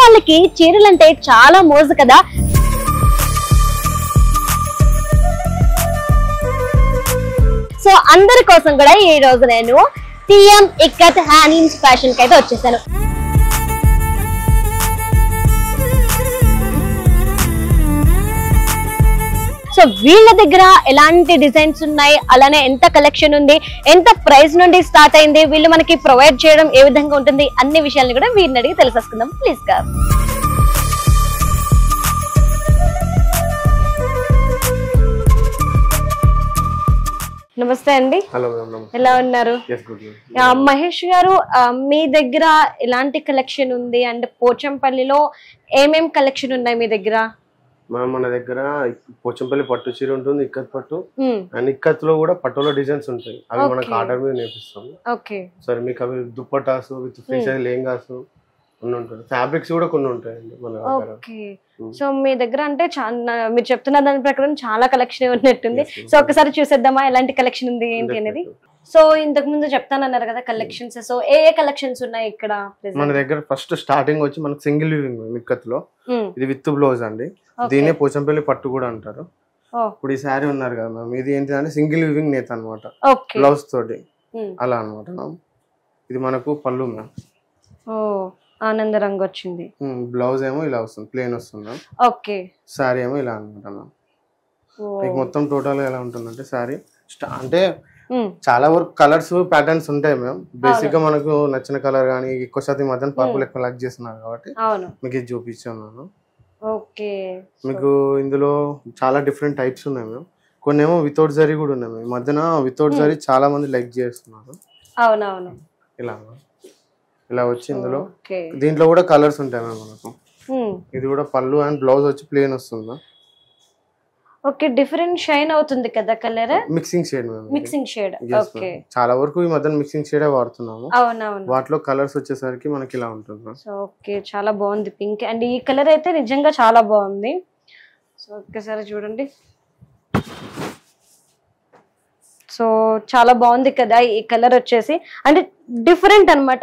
ఆడవాళ్ళకి చీరలంటే చాలా మోజు కదా సో అందరి కోసం కూడా ఈ రోజు నేను టిఎం ఇక్కత్ హ్యాండ్లూమ్స్ ఫ్యాషన్ కి అయితే వచ్చేసాను సో వీళ్ళ దగ్గర ఎలాంటి డిజైన్స్ ఉన్నాయి అలానే ఎంత కలెక్షన్ ఉంది ఎంత ప్రైస్ నుండి స్టార్ట్ అయింది వీళ్ళు మనకి ప్రొవైడ్ చేయడం ఏ విధంగా ఉంటుంది అన్ని విషయాలను కూడా వీరిని అడిగి తెలుసేసుకుందాం ప్లీజ్ గా నమస్తే అండి హలో మేడం నమస్తే ఎలా ఉన్నారు ఎస్ గుడ్ ఆ, మహేష్ గారు ఆ, మీ దగ్గర ఎలాంటి కలెక్షన్ ఉంది అండ్ పోచంపల్లిలో ఏమేం కలెక్షన్ ఉన్నాయి మీ దగ్గర మ్యామ్ మన దగ్గర పోచంపల్లి పట్టు చీర ఉంటుంది ఇక్కత్ పట్టు మ్మ్. అండ్ ఇక్కత్ లో కూడా పట్టులో డిజైన్స్ ఉంటాయి అవి మనకు Okay. ఆర్డర్ మీద నేర్పిస్తాము ఓకే సరే మీకు అవి దుప్పటాసు విత్ ఫ్రీ సైజ్ లేంగాసు కొన్ని ఉంటాయి ఫ్యాబ్రిక్స్ కూడా కొన్ని ఉంటాయండి మన దగ్గర ఓకే Hmm. సో మీ దగ్గర అంటే చాలా మీరు చెప్తున్న దాని ప్రకారం చాలా కలెక్షన్ ఉన్నట్టుంది Yes, yes. సో ఒకసారి చూసేద్దామా ఎలాంటి కలెక్షన్ ఉంది ఏంటి అనేది Definitely. సో ఇంతకు ముందు చెప్తానన్నారు కదా కలెక్షన్స్ సో ఏ ఏ కలెక్షన్స్ ఉన్నాయి ఇక్కడ present? మన దగ్గర ఫస్ట్ స్టార్టింగ్ వచ్చి మనకు సింగిల్ వివింగ్ ఇక్కత్ లో Hmm. ఇది విత్ బ్లౌజ్ అండి Okay. దీనే పోచంపల్లి పట్టు కూడా అంటారు ఓ ఇప్పుడు ఈ శారీ ఉన్నారు కదా మ్యామ్ ఇది ఏంటిదంటే సింగిల్ వివింగ్ నేత అనమాట ఓకే బ్లౌజ్ తోటి Hmm. అలా అనమాట మ్యామ్ ఇది మనకు పళ్ళు మ్యామ్ ఓ ఆనంద రంగు వచ్చింది బ్లౌజ్ ఏమో ఇలా వస్తుంది ప్లేన్ వస్తుంది మ్యామ్ ఓకే శారీ ఏమో ఇలా అనమాట మ్యామ్ ఓ మీకు మొత్తం టోటల్ ఎలా ఉంటుందంటే శారీ అంటే Hmm. చాలా వరకు కలర్స్ ప్యాటర్న్స్ ఉంటాయి మ్యామ్ బేసిక్ గా మనకు నచ్చిన కలర్ కానీ ఎక్కువ శాతం ఈ మధ్యన పర్పుల్ ఎక్కువ లైక్ చేస్తున్నారు కాబట్టి అవును మీకు ఇది చూపించాను ఓకే మీకు ఇందులో చాలా డిఫరెంట్ టైప్స్ ఉన్నాయి మ్యామ్ కొన్ని ఏమో వితౌట్ జరీ కూడా ఉన్నాయి మ్యామ్ ఈ మధ్యన వితౌట్ జరీ చాలా మంది లైక్ చేస్తున్నారు అవునవును ఇలా మ్యామ్ ఇలా వచ్చి ఇందులో ఓకే దీంట్లో కూడా కలర్స్ ఉంటాయి మ్యామ్ మనకు ఇది కూడా పళ్ళు అండ్ బ్లౌజ్ వచ్చి ప్లేన్ వస్తుంది మ్యామ్ ఓకే డిఫరెంట్ షైన్ అవుతుంది కదా కలర్ మిక్సింగ్ షేడ్ మ్యామ్ ఇది. Mixing shade Yes, okay ma'am. చాలా వరకు ఈ మధ్యన మిక్సింగ్ షేడే వాడుతున్నాము అవునవును వాటిలో కలర్స్ వచ్చేసరికి మనకి ఇలా ఉంటుంది ma'am. సో ఓకే చాలా బాగుంది పింక్ అండ్ ఈ కలర్ అయితే నిజంగా చాలా బాగుంది సో ఒక్కసారి చూడండి సో చాలా బాగుంది కదా ఈ కలర్ వచ్చేసి అంటే డిఫరెంట్ అనమాట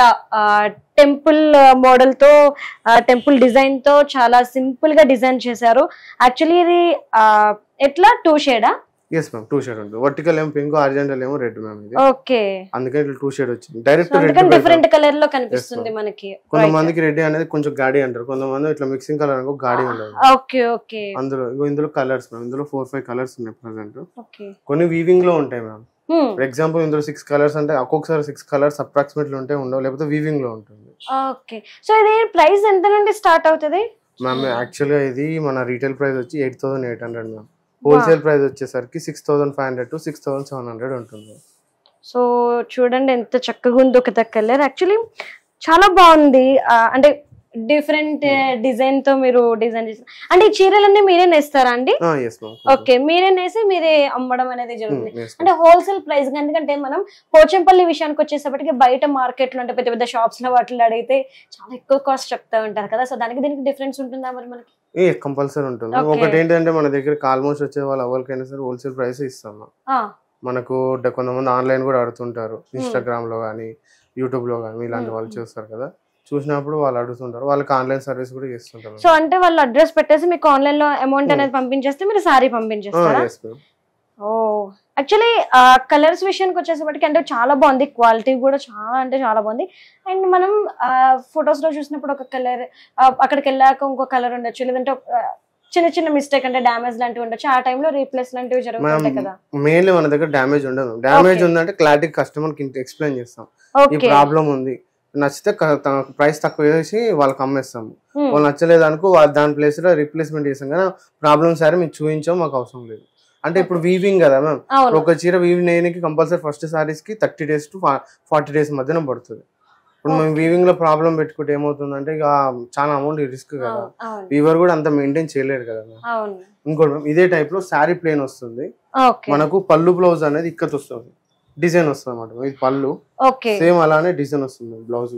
టెంపుల్ మోడల్ తో టెంపుల్ డిజైన్ తో చాలా సింపుల్ గా డిజైన్ చేశారు యాక్చువల్లీ ఇది ఆ, ఎట్లా టూ షేడా ఎస్ మ్యామ్ టూ షేడ్ ఉంటుంది వర్టికల్ ఏమో పింక్ హారిజెంటల్ ఏమో రెడ్ మ్యామ్ ఇది ఓకే అందుకే ఇట్లా టూ షేడ్ వచ్చింది డైరెక్ట్ రెడ్ అందుకని డిఫరెంట్ కలర్ లో కనిపిస్తుంది ma'am. మనకి కొంతమందికి రెడ్ అనేది కొంచెం గాడి అంటారు కొంతమంది ఇట్లా మిక్సింగ్ కలర్ అనుకో గాడి ఉండదు ఓకే ఓకే అందులో ఇగో ఇందులో కలర్స్ మ్యామ్ ఇందులో ఫోర్ ఫైవ్ కలర్స్ ఉన్నాయి ప్రెసెంట్ ఓకే కొన్ని వీవింగ్ లో ఉంటాయి మ్యామ్ ఫర్ ఎగ్జాంపుల్ ఇందులో సిక్స్ కలర్స్ అంటే ఒక్కొక్కసారి సిక్స్ కలర్స్ అప్రాక్సిమేట్లీ ఉంటే ఉండవు లేకపోతే వీవింగ్ లో ఉంటుంది ఓకే సో ఇది ప్రైస్ ఎంత నుండి స్టార్ట్ అవుతుంది మ్యామ్ యాక్చువల్గా ఇది మన రీటైల్ ప్రైస్ వచ్చి eight thousand eight hundred ma'am wholesale price వచ్చేసరికి six thousand five hundred to six thousand seven hundred ఉంటుంది సో చూడండి ఎంత చక్కగా ఉందో కదా కలర్ యాక్చువల్లీ చాలా బాగుంది ఆ, అంటే డిఫరెంట్ డిజైన్ తో మీరు డిజైన్ చేస్తారు అంటే ఈ చీరలన్నీ మీరే నేస్తారా అండి ఎస్ మ్యామ్ ఓకే మీరే నేసి మీరే అమ్మడం అనేది జరుగుతుంది అంటే హోల్సేల్ ప్రైస్ ఎందుకంటే మనం పోచంపల్లి విషయానికి వచ్చేసప్పటికి బయట మార్కెట్ లో అంటే పెద్ద పెద్ద షాప్స్ లో వాటిలో అడిగితే చాలా ఎక్కువ కాస్ట్ చెప్తా ఉంటారు కదా సో దానికి దీనికి డిఫరెన్స్ ఉంటుందా మరి మనకి ఏ కంపల్సరీ ఉంటుంది Okay. ఒకటి ఏంటంటే మన దగ్గర ఆల్మోస్ట్ వచ్చే వాళ్ళు ఎవరికైనా సరే హోల్సేల్ ప్రైస్ ఇస్తాం ఆ, మనకు డ- కొంతమంది ఆన్లైన్ కూడా అడుగుతుంటారు ఇన్స్టాగ్రామ్ లో కానీ యూట్యూబ్ లో కానీ ఇలాంటి వాళ్ళు చూస్తారు కదా చూసినప్పుడు వాళ్ళు అడుగుతుంటారు వాళ్ళకి ఆన్లైన్ సర్వీస్ కూడా చేస్తుంటారు సో అంటే వాళ్ళు అడ్రస్ పెట్టేసి మీకు ఆన్లైన్ లో అమౌంట్ అనేది పంపించేస్తే మీరు సారీ పంపించేస్తారా yes ma'am oh actually colours విషయానికి వచ్చేసప్పటికి అంటే చాలా బాగుంది క్వాలిటీ కూడా చాలా అంటే చాలా బాగుంది అండ్ మనం ఫొటోస్ లో చూసినప్పుడు ఒక కలర్ అక్కడికి వెళ్ళాక ఇంకో కలర్ ఉండొచ్చు లేదంటే ఒక, ఆ, చిన్న చిన్న మిస్టేక్ అంటే డామేజ్ లాంటివి ఉండొచ్చు ఆ టైంలో రీప్లేస్ లాంటివి జరుగుతుంటాయి కదా మెయిన్లీ మన దగ్గర డ్యామేజ్ ఉండదు డ్యామేజ్ Okay. ఉందంటే క్లారిటీ కస్టమర్ కి ఎక్స్ప్లెయిన్ చేస్తాం ఈ ఓకే ప్రాబ్లం ఉంది నచ్చితే ప్రైస్ తక్కువ చేసి వాళ్ళకి అమ్మేస్తాము వాళ్ళు నచ్చలేదు అనుకో వా- దాని ప్లేస్ లో రీప్లేస్మెంట్ చేస్తాం కానీ ప్రాబ్లమ్ సరే మీకు చూపించాం మాకు అవసరం లేదు అంటే ఇప్పుడు వీవింగ్ కదా మ్యామ్ అవును ఒక చీర వీవింగ్ నేయడానికి కంపల్సరీ ఫస్ట్ సారీస్ కి thirty days to forty days మధ్యన పడుతుంది ఇప్పుడు మేము వీవింగ్ లో ప్రాబ్లం పెట్టుకుంటే ఏమవుతుందంటే ఇక చాలా అమౌంట్ రిస్క్ కదా అవును, అవును వీవర్ కూడా అంత మెయింటైన్ చేయలేరు కదా ma'am. అవును ఇంకోటి ma'am, ఇదే టైప్ లో శారీ ప్లేన్ వస్తుంది ఓకే మనకు పళ్ళు బ్లౌజ్ అనేది ఇక్కత్ వస్తుంది డిజైన్ వస్తుంది అనమాట ఇది పళ్ళు ఓకే సేమ్ అలానే డిజైన్ వస్తుంది బ్లౌజ్ కూడా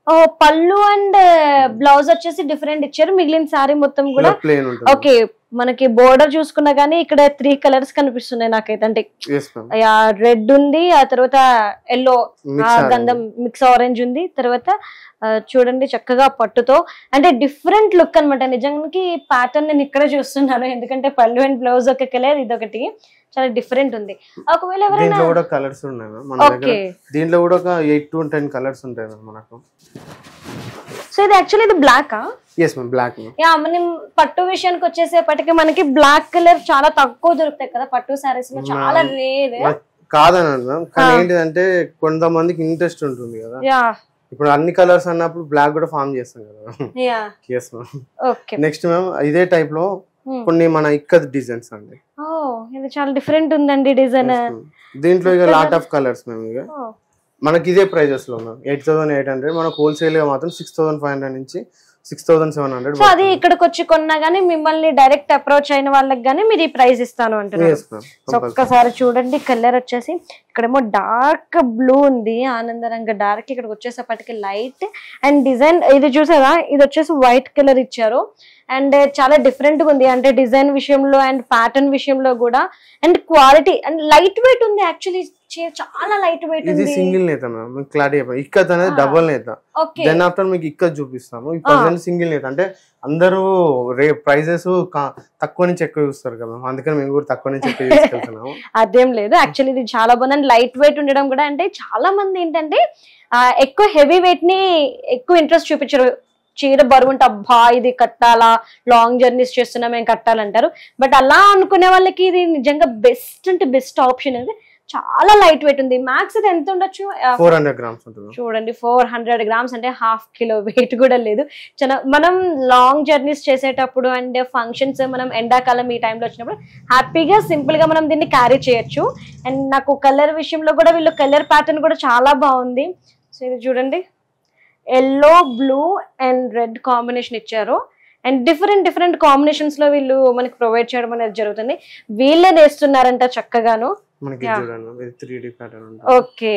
ఓ పళ్ళు అండ్ బ్లౌజ్ వచ్చేసి డిఫరెంట్ ఇచ్చారు మిగిలిన సారీ మొత్తం కూడా ప్లేన్ ఉంటుంది ఓకే మనకి బోర్డర్ చూసుకున్నా గానీ ఇక్కడ త్రీ కలర్స్ కనిపిస్తున్నాయి నాకైతే అంటే ఎస్ మ్యామ్ రెడ్ ఉంది ఆ తర్వాత ఎల్లో మిక్స్ గంధం మిక్స్ ఆరెంజ్ ఉంది తర్వాత ఆ, చూడండి చక్కగా పట్టుతో అంటే డిఫరెంట్ లుక్ అన్నమాట నిజానికి ప్యాటర్న్ నేను ఇక్కడ చూస్తున్నాను ఎందుకంటే పళ్ళు అండ్ బ్లౌజ్ ఒక కలర్ ఇదొకటి చాలా డిఫరెంట్ ఉంది ఒకవేళ ఎవరైనా దీంట్లో కూడా కలర్స్ ఉన్నాయి మ్యామ్ మన దగ్గర ఓకే దీంట్లో కూడా ఒక ఎయిట్ టు టెన్ కలర్స్ ఉంటాయి మ్యామ్ మనకు సో ఇది యాక్చువల్లీ ఇది బ్లాకా yes ma'am black ma'am ya మనం పట్టు విషయానికి వచ్చేసేపటికి మనకి బ్లాక్ కలర్ చాలా తక్కువ దొరుకుతాయి కదా పట్టు సారీస్ లో చాలా రేర్ కాదని అన్నాం కానీ ఆ. ఏంటిదంటే కొంతమందికి ఇంట్రెస్ట్ ఉంటుంది కదా యా ఇప్పుడు అన్ని కలర్స్ అన్నప్పుడు బ్లాక్ కూడా ఫామ్ చేస్తాం కదా ya yes ma'am okay next ma'am ఇదే టైప్ లో కొన్ని మన ఇక్కత్ డిజైన్స్ అండి ఓ ఇది చాలా డిఫరెంట్ ఉందండి డిజైన్ Yes, ma'am. దీంట్లో ఇక లాట్ ఆఫ్ కలర్స్ మేము ఇక మనకి ఇదే ప్రైజెస్ లో ఉన్నాం ఎయిట్ థౌసండ్ ఎయిట్ హండ్రెడ్ మనకు హోల్సేల్ గా మాత్రం సిక్స్ థౌసండ్ ఫైవ్ హండ్రెడ్ నుంచి six thousand seven hundred so అది ఇక్కడికి వచ్చి కొన్నా గానీ మిమ్మల్ని డైరెక్ట్ అప్రోచ్ అయిన వాళ్ళకి గానీ మీరు ఈ ప్రైస్ ఇస్తాను అంటున్నారు సో ఒక్కసారి చూడండి కలర్ వచ్చేసి ఇక్కడేమో డార్క్ బ్లూ ఉంది ఆనందరంగ డార్క్ ఇక్కడికి వచ్చేసేపటికి లైట్ అండ్ డిజైన్ ఇది చూసారా ఇది వచ్చేసి వైట్ కలర్ ఇచ్చారు అండ్ చాలా డిఫరెంట్ గా ఉంది అంటే డిజైన్ విషయంలో అండ్ ప్యాటర్న్ విషయంలో కూడా and quality and light weight ఉంది యాక్చువల్లీ చాలా లైట్ వెయిట్ ఇది ఉంది సింగిల్ నేత మ్యామ్ మీకు క్లారిటీ చెప్పాలి ఇక్కత్ అనేది Ah. డబుల్ నేత ఓకే దెన్ ఆఫ్టర్ మీకు ఇక్కత్ చూపిస్తాము ఈ ప్రజెంట్ సింగిల్ నేత అంటే అందరూ రే ప్రైజెస్ తక్కువ నుంచి ఎక్కువ చూస్తారు కదా ma'am. అందుకని మేము కూడా తక్కువ నుంచి ఎక్కువ తీసుకెళ్తున్నాము అదేం లేదు యాక్చువల్లీ ఇది చాలా బాగుంది అండ్ లైట్ వెయిట్ ఉండడం కూడా అంటే చాలా మంది ఏంటంటే ఆ, ఎక్కువ హెవీ వెయిట్ ని ఎక్కువ ఇంట్రెస్ట్ చూపించరు చీర బరువు ఉంటే అబ్బా ఇది కట్టాలా లాంగ్ జర్నీస్ చేస్తున్నా మేము కట్టాలంటారు బట్ అలా అనుకునే వాళ్ళకి ఇది నిజంగా బెస్ట్ అంటే బెస్ట్ ఆప్షన్ అనేది చాలా లైట్ వెయిట్ ఉంది మ్యాక్స్ ఇది ఎంత ఉండొచ్చు ఆ, ఫోర్ హండ్రెడ్ గ్రామ్స్ ఉంటుంది చూడండి ఫోర్ హండ్రెడ్ గ్రామ్స్ అంటే హాఫ్ కిలో వెయిట్ కూడా లేదు చాలా మనం లాంగ్ జర్నీస్ చేసేటప్పుడు అండ్ ఫంక్షన్స్ మనం ఎండాకాలం ఈ టైంలో వచ్చినప్పుడు హ్యాపీగా సింపుల్ గా మనం దీన్ని క్యారీ చేయొచ్చు అండ్ నాకు కలర్ విషయంలో కూడా వీళ్ళు కలర్ ప్యాటర్న్ కూడా చాలా బాగుంది సో ఇది చూడండి yellow blue and red combination ఇచ్చారు అండ్ డిఫరెంట్ డిఫరెంట్ కాంబినేషన్స్ లో వీళ్ళు మనకి ప్రొవైడ్ చేయడం అనేది జరుగుతుంది వీళ్ళే నేస్తున్నారంట చక్కగాను మనకి Yeah. చూడండి ma'am. ఇది త్రీ డీ ప్యాటర్న్ ఉంటుంది ఓకే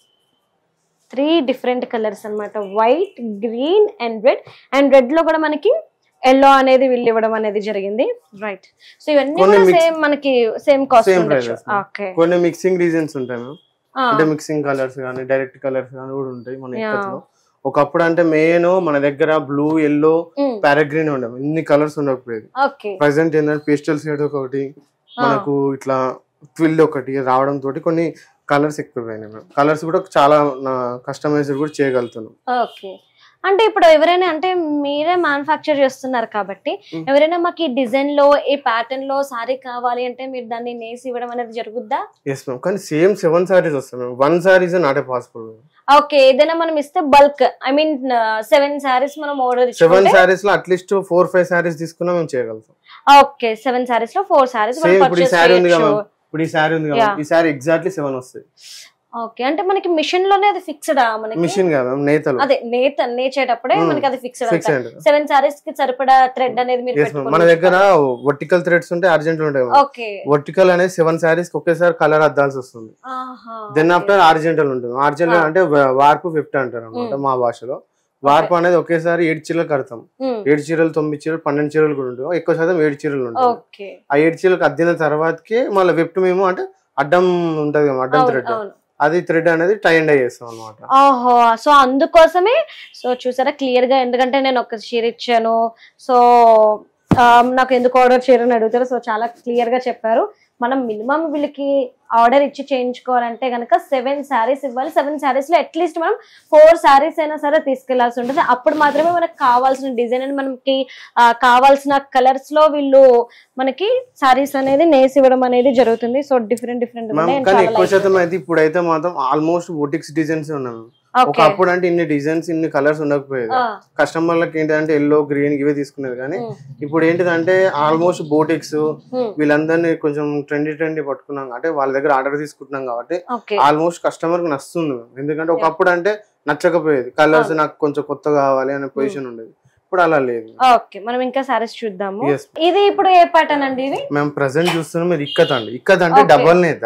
త్రీ డిఫరెంట్ కలర్స్ అన్నమాట white green and red and red లో కూడా మనకి ఎల్లో అనేది వీళ్ళు ఇవ్వడం అనేది జరిగింది రైట్ సో ఇవన్నీ కొన్ని కూడా mix- సేమ్ మనకి సేమ్ కాస్ట్ Same ఉండొచ్చు prices, ma'am. ఓకే కొన్ని మిక్సింగ్ రీజన్స్ ఉంటాయి మ్యామ్ అంటే మిక్సింగ్ కలర్స్ కానీ డైరెక్ట్ కలర్స్ కానీ కూడా ఉంటాయి మన Yeah. ఇక్కత్లో ఒకప్పుడు అంటే మెయిన్ మన దగ్గర బ్లూ ఎల్లో పారాగ్రీన్ ఉండవు ఇన్ని కలర్స్ ఉండకపోయేది ఓకే ప్రజెంట్ ఏంటంటే పేస్టల్ షేడ్ ఒకటి మనకు ఇట్లా ట్విల్ ఒకటి రావడం తోటి కొన్ని కలర్స్ ఎక్కువైనాయి మ్యామ్ కలర్స్ కూడా చాలా కస్టమైజ్డ్ కూడా చేయగలుగుతున్నాం ఓకే అంటే ఇప్పుడు ఎవరైనా అంటే మీరే మ్యానుఫ్యాక్చర్ చేస్తున్నారు కాబట్టి Mm. ఎవరైనా మాకు ఈ డిజైన్ లో ఈ ప్యాటర్న్ లో సారీ కావాలి అంటే మీరు దాన్ని నేసి ఇవ్వడం అనేది జరుగుద్దా ఎస్ మ్యామ్ కానీ సేమ్ సెవెన్ సారీస్ వస్తాయి ma'am one sarees not a possible okay ఏదైనా మనం ఇస్తే bulk I mean seven sarees మనం ఆర్డర్ సెవెన్ సారీస్ లో అట్లీస్ట్ ఫోర్ ఫైవ్ సారీస్ తీసుకున్నా మేము చేయగలుగుతాం ఓకే సెవెన్ సారీస్ లో ఫోర్ సారీస్ సేమ్ ఇప్పుడు ఈ సారీ ఉంది కదా పర్చేస్ ma'am. ఇప్పుడు ఈ సారీ ఉంది కదా Yeah. ఈ సారీ ఎగ్జాక్ట్లీ సెవెన్ వస్తాయి ఓకే అంటే మనకి మిషన్ లోనే అది ఫిక్స్డ్ మనకి మిషన్ కదా మ్యామ్ నేతలు అదే నేత నేచేటప్పుడే Mm. మనకి అది ఫిక్స్డ్ ఫిక్స్ అండి సెవెన్ సారీస్ కి సరిపడా థ్రెడ్ అనేది మీరు ఎస్ మ్యామ్ పెట్టుకొని మన దగ్గర వర్టికల్ థ్రెడ్స్ ఉంటాయి అర్జెంట్ ఉంటాయి ఓకే వర్టికల్ అనేది సెవెన్ సారీస్ ఒకేసారి కలర్ అద్దాల్సి వస్తుంది దెన్ ఆఫ్టర్ ఆర్జెంటల్ ఉంటుంది ఆర్జెంటల్ Ah. అంటే వా- వార్పు ఫిఫ్టీ అంటారు అనమాట మా భాషలో వార్పు అనేది ఒకేసారి ఏడు చీరలు కడతాం ఏడు చీరలు తొమ్మిది చీరలు పన్నెండు చీరలు కూడా ఉంటాయి ఎక్కువ శాతం ఏడు చీరలు ఉంటాయి ఓకే ఆ ఏడు చీరలకు అద్దిన తర్వాతకి మళ్ళీ విప్ట్ మేము అంటే అడ్డం ఉంటది కదా అడ్డం అవును థ్రెడ్ అవును అది థ్రెడ్ అనేది టై అండ్ చేస్తాం అనమాట ఓహో సో అందుకోసమే సో చూసారా క్లియర్ గా ఎందుకంటే నేను ఒక చీర ఇచ్చాను సో ఆ, నాకు ఎందుకు ఆర్డర్ చేయరని అడుగుతారు సో చాలా క్లియర్ గా చెప్పారు మనం మినిమం వీళ్ళకి ఆర్డర్ ఇచ్చి చేయించుకోవాలంటే కనుక సెవెన్ శారీస్ ఇవ్వాలి సెవెన్ శారీస్ లో అట్లీస్ట్ మనం ఫోర్ శారీస్ అయినా సరే తీసుకెళ్లాల్సి ఉంటుంది అప్పుడు మాత్రమే మనకు కావాల్సిన డిజైన్ అని మనకి ఆ, కావాల్సిన కలర్స్ లో వీళ్ళు మనకి శారీస్ అనేది నేసి ఇవ్వడం అనేది జరుగుతుంది సో డిఫరెంట్ డిఫరెంట్ మ్యామ్ కానీ ఎక్కువ శాతం అయితే ఇప్పుడైతే మాత్రం ఆల్మోస్ట్ బొటిక్స్ డిజైన్స్ ఉన్నాయి ఓకే ఒకప్పుడు అంటే ఇన్ని డిజైన్స్ ఇన్ని కలర్స్ ఉండకపోయేది కస్టమర్లకి ఏంటంటే ఎల్లో గ్రీన్ ఇవే తీసుకునేది కానీ ఇప్పుడు ఏంటిదంటే ఆల్మోస్ట్ బోటిక్స్ వీళ్ళందరినీ కొంచెం ట్రెండీ ట్రెండీ పట్టుకున్నాం అంటే వాళ్ళ దగ్గర ఆర్డర్ తీసుకుంటున్నాం కాబట్టి ఓకే ఆల్మోస్ట్ కస్టమర్ కి నస్తుంది ఎందుకంటే ఒకప్పుడు అంటే నచ్చకపోయేది కలర్స్ నాకు కొంచెం కొత్త కావాలి అనే పొజిషన్ ఉండేది ఇప్పుడు అలా లేదు ఓకే మనం ఇంకా సారీస్ చూద్దాము ఎస్ ఇది ఇప్పుడు ఏ ప్యాటర్న్ అండి ఇది మేము ప్రజెంట్ చూస్తున్నాం మీరు ఇక్కత్ అండి ఇక్కత్ అంటే Okay. డబల్ నేత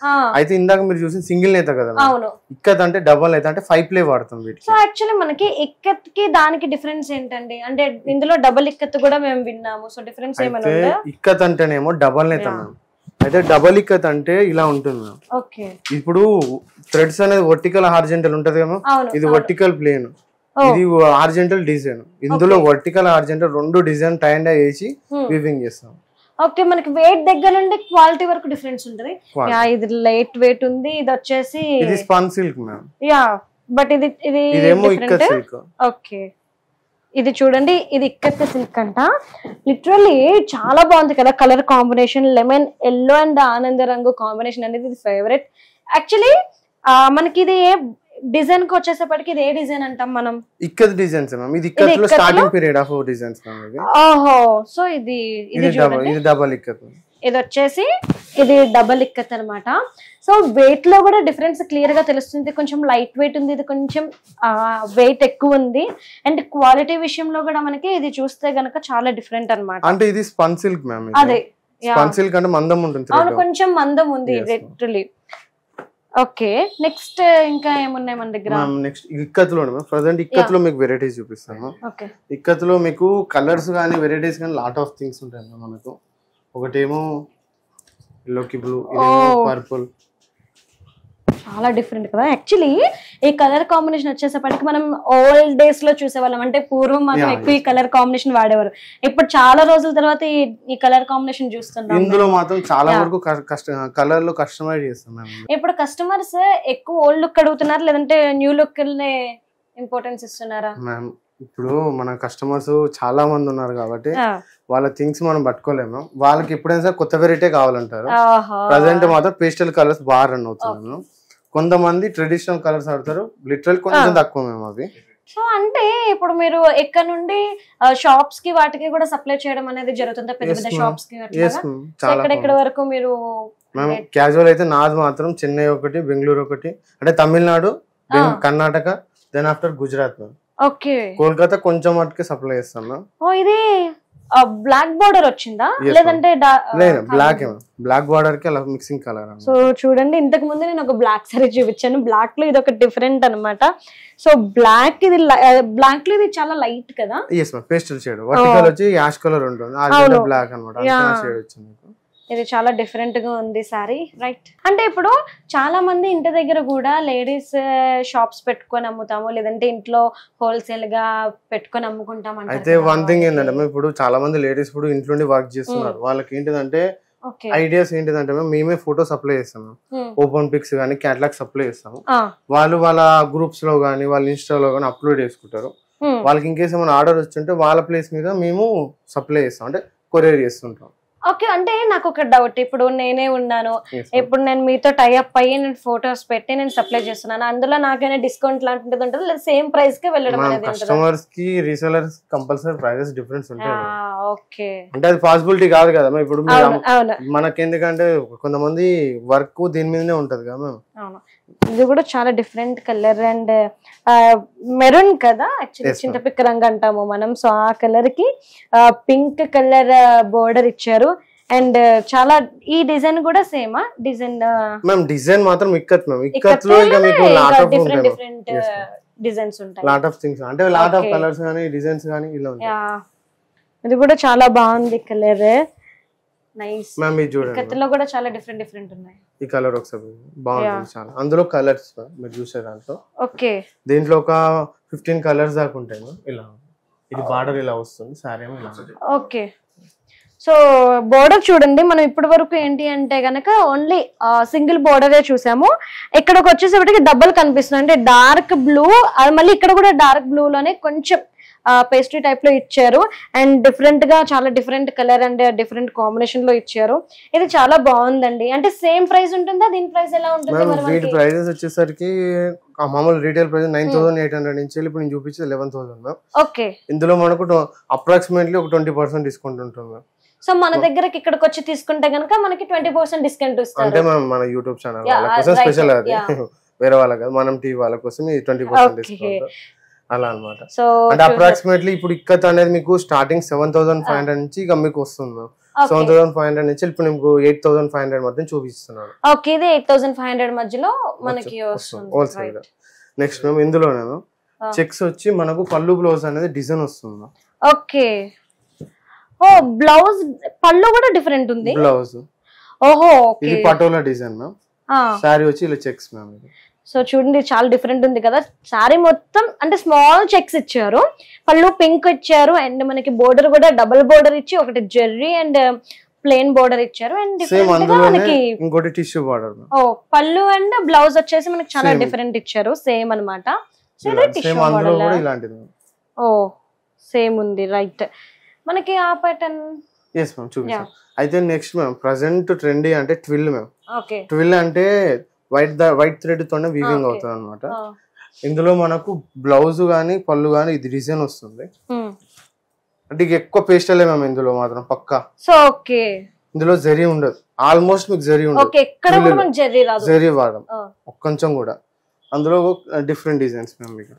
ఆ, అయితే ఇందాక మీరు చూసిన సింగిల్ నేత కదా ma'am. అవును ఇక్కత్ అంటే డబల్ నేత అంటే ఫైవ్ ప్లే వాడతాం వీటికి సో యాక్చువల్లీ మనకి ఇక్కత్ కి దానికి డిఫరెన్స్ ఏంటండి అంటే ఇందులో డబుల్ ఇక్కత్ కూడా మేము విన్నాము సో డిఫరెన్స్ ఏమైనా అయితే ఉందా ఇక్కత్ అంటేనేమో డబల్ నేత Yeah. మ్యామ్ అయితే డబల్ ఇక్కత్ అంటే ఇలా ఉంటుంది మ్యామ్ ఓకే ఇప్పుడు థ్రెడ్స్ అనేది వర్టికల్ హార్జెంటల్ ఉంటది కదా అవును ఇది వర్టికల్ ప్లేన్ Oh. ఇది హార్జెంటల్ డిజైన్ ఇందులో వర్టికల్ హార్జెంటల్ రెండు డిజైన్ టైండ్ వేసి Hmm. వీవింగ్ చేస్తాం ఓకే మనకి వెయిట్ దగ్గర నుండి క్వాలిటీ వరకు డిఫరెన్స్ ఉంటుంది Quality. యా ఇది లైట్ వెయిట్ ఉంది ఇది వచ్చేసి ఇది spun silk ma'am ya but ఇది ఇది ఇదేమో ఇక్కత్ డిఫరెంట్ సిల్క్ ఓకే ఇది చూడండి ఇది ఇక్కత్ సిల్క్ అంట లిటరల్లీ చాలా బాగుంది కదా colour combination lemon yellow and ఆనంద రంగు కాంబినేషన్ అనేది ఇది ఫేవరెట్ యాక్చువల్లీ మనకి ఇది ఏ డిజైన్ కి వచ్చేసేపటికి ఇది ఏ డిజైన్ అంటాం మనం ఇక్కత్ డిజైన్స్ మ్యామ్ ఇది ఇక్కత్ లో ఇక్కత్లో? Starting period of designs ma'am ఇది ఓహో సో ఇది ఇది ఇది డబల్ చూడండి ఇది డబల్ ఇక్కత్ ఇది వచ్చేసి ఇది డబల్ ఇక్కత్ అనమాట సో వెయిట్ లో కూడా డిఫరెన్స్ క్లియర్ గా తెలుస్తుంది ఇది కొంచెం లైట్ వెయిట్ ఉంది ఇది కొంచెం వెయిట్ ఎక్కువ ఉంది అండ్ క్వాలిటీ విషయంలో కూడా మనకి ఇది చూస్తే గనక చాలా డిఫరెంట్ అన్నమాట అంటే ఇది స్పన్ సిల్క్ మ్యామ్ అదే yeah. స్పన్ సిల్క్ అంటే మందం ఉంటుంది అవును thread. కొంచెం మందం ఉంది Yes, ma'am. Literally okay next ఇంకా ఏమున్నాయి మన దగ్గర మ్యామ్ నెక్స్ట్ ఇక్కత్ లో ప్రజెంట్ ఇక్కత్ లో మీకు వెరైటీస్ చూపిస్తాను ఓకే ఇక్కత్ లో మీకు కలర్స్ కానీ వెరైటీస్ కానీ లాట్ ఆఫ్ థింగ్స్ ఉంటాయి అన్నమాట మనకు ఒకటేమో ఎల్లోకి బ్లూ ఇదేమో Oh. పర్పుల్ చాలా డిఫరెంట్ కదా యాక్చువల్లీ ఈ కలర్ కాంబినేషన్ వచ్చేసప్పటికి మనం ఓల్డ్ డేస్ లో చూసేవాళ్ళం అంటే పూర్వం మనం Yeah, ఎక్కువ ఈ కలర్ కాంబినేషన్ వాడేవారు ఇప్పుడు చాలా రోజుల తర్వాత ఈ ఈ కలర్ కాంబినేషన్ చూస్తున్నాం ఇందులో మాత్రం చాలా Yeah. వరకు క- కష్ట కలర్ లో కస్టమైజ్ చేస్తాం మ్యామ్ ఇప్పుడు కస్టమర్స్ ఎక్కువ ఓల్డ్ లుక్ అడుగుతున్నారు లేదంటే న్యూ లుక్ ఇంపార్టెన్స్ ఇస్తున్నారా మ్యామ్ ఇప్పుడు మన కస్టమర్స్ చాలా మంది ఉన్నారు కాబట్టి ఆ, వాళ్ళ థింగ్స్ మనం పట్టుకోలేము వాళ్ళకి ఎప్పుడైనా సరే కొత్త వెరైటీ కావాలంటారు ఆహా. ప్రజెంట్ మాత్రం పేస్టల్ కలర్స్ బాగా రన్ అవుతున్నాను కొంతమంది ట్రెడిషనల్ కలర్స్ ఆడతారు లిటరల్ కొంచెం తక్కువ మేము అవి సో అంటే ఇప్పుడు మీరు ఎక్కడ నుండి షాప్స్ కి వాటికి కూడా సప్లై చేయడం అనేది జరుగుతుందా పెద్ద Yes, పెద్ద ma'am. షాప్స్ కి ఎస్ అట్లాగా? సో చాలా ఎక్కడెక్కడ వరకు మీరు మ్యామ్ క్యాజువల్ అయితే నాది మాత్రం చెన్నై ఒకటి బెంగళూరు ఒకటి అంటే Tamil Nadu then Ah. Karnataka then after Gujarat ma'am okay Kolkata కొంచెం మటుకే సప్లై చేస్తాం మ్యామ్ ఓ ఇది బ్లాక్ బార్డర్ వచ్చిందా Yes, లేదంటే డా- లేదు ఆ, బ్లాక్ బ్లాక్ బార్డర్ కి అలా మిక్సింగ్ కలర్ సో చూడండి ఇంతకు ముందు నేను ఒక బ్లాక్ సారీ చూపించాను బ్లాక్ లో ఇది ఒక డిఫరెంట్ అన్నమాట సో బ్లాక్ ఇది బ్లాక్ లో ఇది చాలా లైట్ కదా yes ma'am pastel shade vertical వచ్చి యాష్ కలర్ ఉంటుంది అది అవును. బ్లాక్ అనమాట Yeah. షేడ్ వచ్చింది మీకు ఇది చాలా డిఫరెంట్ గా ఉంది సారీ రైట్ అంటే ఇప్పుడు చాలా మంది ఇంటి దగ్గర కూడా లేడీస్ షాప్స్ పెట్టుకొని అమ్ముతాము లేదంటే ఇంట్లో హోల్సేల్ గా పెట్టుకొని అమ్ముకుంటాం అంటారు అయితే కదా. వన్ థింగ్ ఏంటంటే మేము ఇప్పుడు చాలా మంది లేడీస్ ఇప్పుడు ఇంట్లోనే వర్క్ చేస్తున్నారు వాళ్ళకి ఏంటిదంటే ఓకే ఐడియాస్ ఏంటిదంటే మేము మేమే ఫోటో సప్లై చేస్తాము Hmm. ఓపెన్ పిక్స్ కానీ క్యాటలాగ్ సప్లై చేస్తాము ఆ, వాళ్ళు వాళ్ళ గ్రూప్స్ లో కానీ వాళ్ళ ఇన్స్టాలో కానీ అప్లోడ్ చేసుకుంటారు hmm. వాళ్ళకి ఇంకేస్ ఏమైనా ఆర్డర్ వచ్చింటే వాళ్ళ ప్లేస్ మీద మేము సప్లై చేస్తాం అంటే కొరియర్ చేస్తుంటాం ఓకే అంటే నాకు ఒక డౌట్ ఇప్పుడు నేనే ఉన్నాను Yes, ma'am. ఇప్పుడు నేను మీతో టైఅప్ అయ్యి నేను ఫొటోస్ పెట్టి నేను సప్లై చేస్తున్నాను అందులో నాకైనా డిస్కౌంట్ లాంటిది ఉంటుంది లేదా సేమ్ ప్రైస్ కి వెళ్ళడం మనం అనేది ఉంటుందా కస్టమర్స్ కి రీసెలర్స్ కంపల్సరీ ప్రైజెస్ డిఫరెన్స్ ఉంటాయి ఆ, ఓకే అంటే అది పాసిబిలిటీ కాదు కదా మేము ఇప్పుడు మీరు అవును అవును మనకెందుకంటే కొంతమంది వర్క్ దీని మీదనే ఉంటది కదా మేము అవును ఇది కూడా చాలా డిఫరెంట్ కలర్ అండ్ మెరూన్ కదా యాక్చువల్లీ Yes, ma'am. చింతపిక్క రంగు అంటాము మనం సో ఆ కలర్ కి పింక్ కలర్ బోర్డర్ ఇచ్చారు అండ్ చాలా ఈ డిజైన్ కూడా సేమా డిజైన్ మేము డిజైన్ మాత్రం ఇక్కత్ మేము ఇక్కత్ లో ఇక మీకు లాట్ ఆఫ్ డిఫరెంట్ ఉంటాయి డిఫరెంట్ Yes, ma'am. డిజైన్స్ ఉంటాయి లాట్ ఆఫ్ థింగ్స్ అంటే లాట్ ఆఫ్ Okay. కలర్స్ కానీ డిజైన్స్ కానీ ఇలా ఉంటాయి యా ఇది కూడా చాలా బాగుంది కలర్ నైస్ మ్యామ్ ఇది చూడండి కత్తిలో కూడా చాలా డిఫరెంట్ డిఫరెంట్ ఉన్నాయి ఈ కలర్ ఒకసారి బాగుంటుంది చాలా అందులో కలర్స్ మీరు చూసే దాంట్లో ఓకే దీంట్లో ఒక ఫిఫ్టీన్ కలర్స్ దాకా ఉంటాయి ma'am. ఇలా ఇది బార్డర్ ఇలా వస్తుంది సారీ ఏమో ఇలా ఉంటుంది. ఓకే సో బోర్డర్ చూడండి మనం ఇప్పటి వరకు ఏంటి అంటే గనక ఓన్లీ సింగిల్ బోర్డరే చూసాము ఇక్కడికి వచ్చేసేపటికి డబ్బులు కనిపిస్తుంది అంటే డార్క్ బ్లూ అది మళ్ళీ ఇక్కడ కూడా డార్క్ బ్లూ లోనే కొంచెం పేస్ట్రీ టైప్ లో ఇచ్చారు అండ్ డిఫరెంట్ గా చాలా different colour and different combination లో ఇచ్చారు ఇది చాలా బాగుందండి అంటే సేమ్ ప్రైస్ ఉంటుందా దీని ప్రైస్ ఎలా ఉంటుంది మ్యామ్ మరి వీటి మనకి? ప్రైజెస్ వచ్చేసరికి ఆ మామూలు retail price nine thousand eight hundred నుంచి వెళ్ళి ఇప్పుడు నేను చూపించేది లెవెన్ థౌసండ్ మ్యామ్ ఓకే ఇందులో మనకు అప్రాక్సిమేట్లీ ఒక ట్వంటీ పర్సెంట్ డిస్కౌంట్ ఉంటుంది మ్యామ్ సో మన దగ్గరకి ఇక్కడికి వచ్చి తీసుకుంటే గనక మనకి ట్వంటీ పర్సెంట్ డిస్కౌంట్ అంటే ఇస్తారు మనం మన యూట్యూబ్ ఛానల్ Yeah, వాళ్ళ కోసం right, స్పెషల్ అది yeah. వేరే వాళ్ళ కాదు మనం టీవీ వాళ్ళ కోసం ఈ ట్వంటీ పర్సెంట్ Okay. డిస్కౌంట్ అలా అన్నమాట సో అంటే అప్రాక్సిమేట్లీ ఇప్పుడు ఇక్కత్ అనేది మీకు starting seven thousand five hundred నుంచి ఇక మీకు వస్తుంది ma'am seven thousand five hundred నుంచి ఇప్పుడు మీకు ఎయిట్ థౌసండ్ ఫైవ్ హండ్రెడ్ మధ్య చూపిస్తున్నాను ఓకే ఇది ఎయిట్ థౌసండ్ ఫైవ్ హండ్రెడ్ మధ్యలో మనకి వస్తుంది హోల్సేల్ నెక్స్ట్ మేము ఇందులో నేను Ah. చెక్స్ వచ్చి మనకు పళ్ళు బ్లౌజ్ అనేది డిజైన్ వస్తుంది ఓకే ఓ బ్లౌజ్ పళ్ళు కూడా డిఫరెంట్ ఉంది బ్లౌజ్ ఓహో ఇది okay patola design ma'am sari వచ్చి ఇలా చెక్స్ మ్యామ్ ఇది సో చూడండి చాలా డిఫరెంట్ ఉంది కదా సారీ మొత్తం అంటే స్మాల్ చెక్స్ ఇచ్చారు పళ్ళు పింక్ ఇచ్చారు అండ్ మనకి బోర్డర్ కూడా డబుల్ బోర్డర్ ఇచ్చి ఒకటి జెర్రీ అండ్ ప్లెయిన్ బోర్డర్ ఇచ్చారు అండ్ సేమ్ డిఫరెంట్ గా అందులోనే మనకి ఇంకోటి టిష్యూ బార్డర్ ఓ పళ్ళు అండ్ బ్లౌజ్ వచ్చేసి మనకి చాలా Same. డిఫరెంట్ ఇచ్చారు సేమ్ అన్నమాట సో ఇది సేమ్ టిష్యూ అందులో మోడల్ కూడా ఇలాంటిది ఓ సేమ్ ఉంది రైట్ మనకి ఆ ప్యాటర్న్ ఎస్ మ్యామ్ చూపిస్తాం అయితే నెక్స్ట్ మ్యామ్ ప్రజెంట్ ట్రెండీ అంటే ట్విల్ మ్యామ్ ఓకే ట్విల్ అంటే వైట్ వైట్ థ్రెడ్ తోనే వీవింగ్ okay. అవుతుంది అనమాట ఇందులో మనకు బ్లౌజ్ గానీ పళ్ళు గానీ ఇది డిజైన్ వస్తుంది అంటే ఇక ఎక్కువ పేస్టలే మ్యామ్ ఇందులో మాత్రం పక్కా సో ఓకే ఇందులో జరీ ఉండదు ఆల్మోస్ట్ మీకు జరీ ఉండదు ఓకే ఎక్కడ కూడా Twill. మనకి జెర్రీ రాదు జరీ వాడడం ఆ. ఒక్క కొంచెం కూడా అందులో డిఫరెంట్ డిజైన్స్ మ్యామ్ మీకు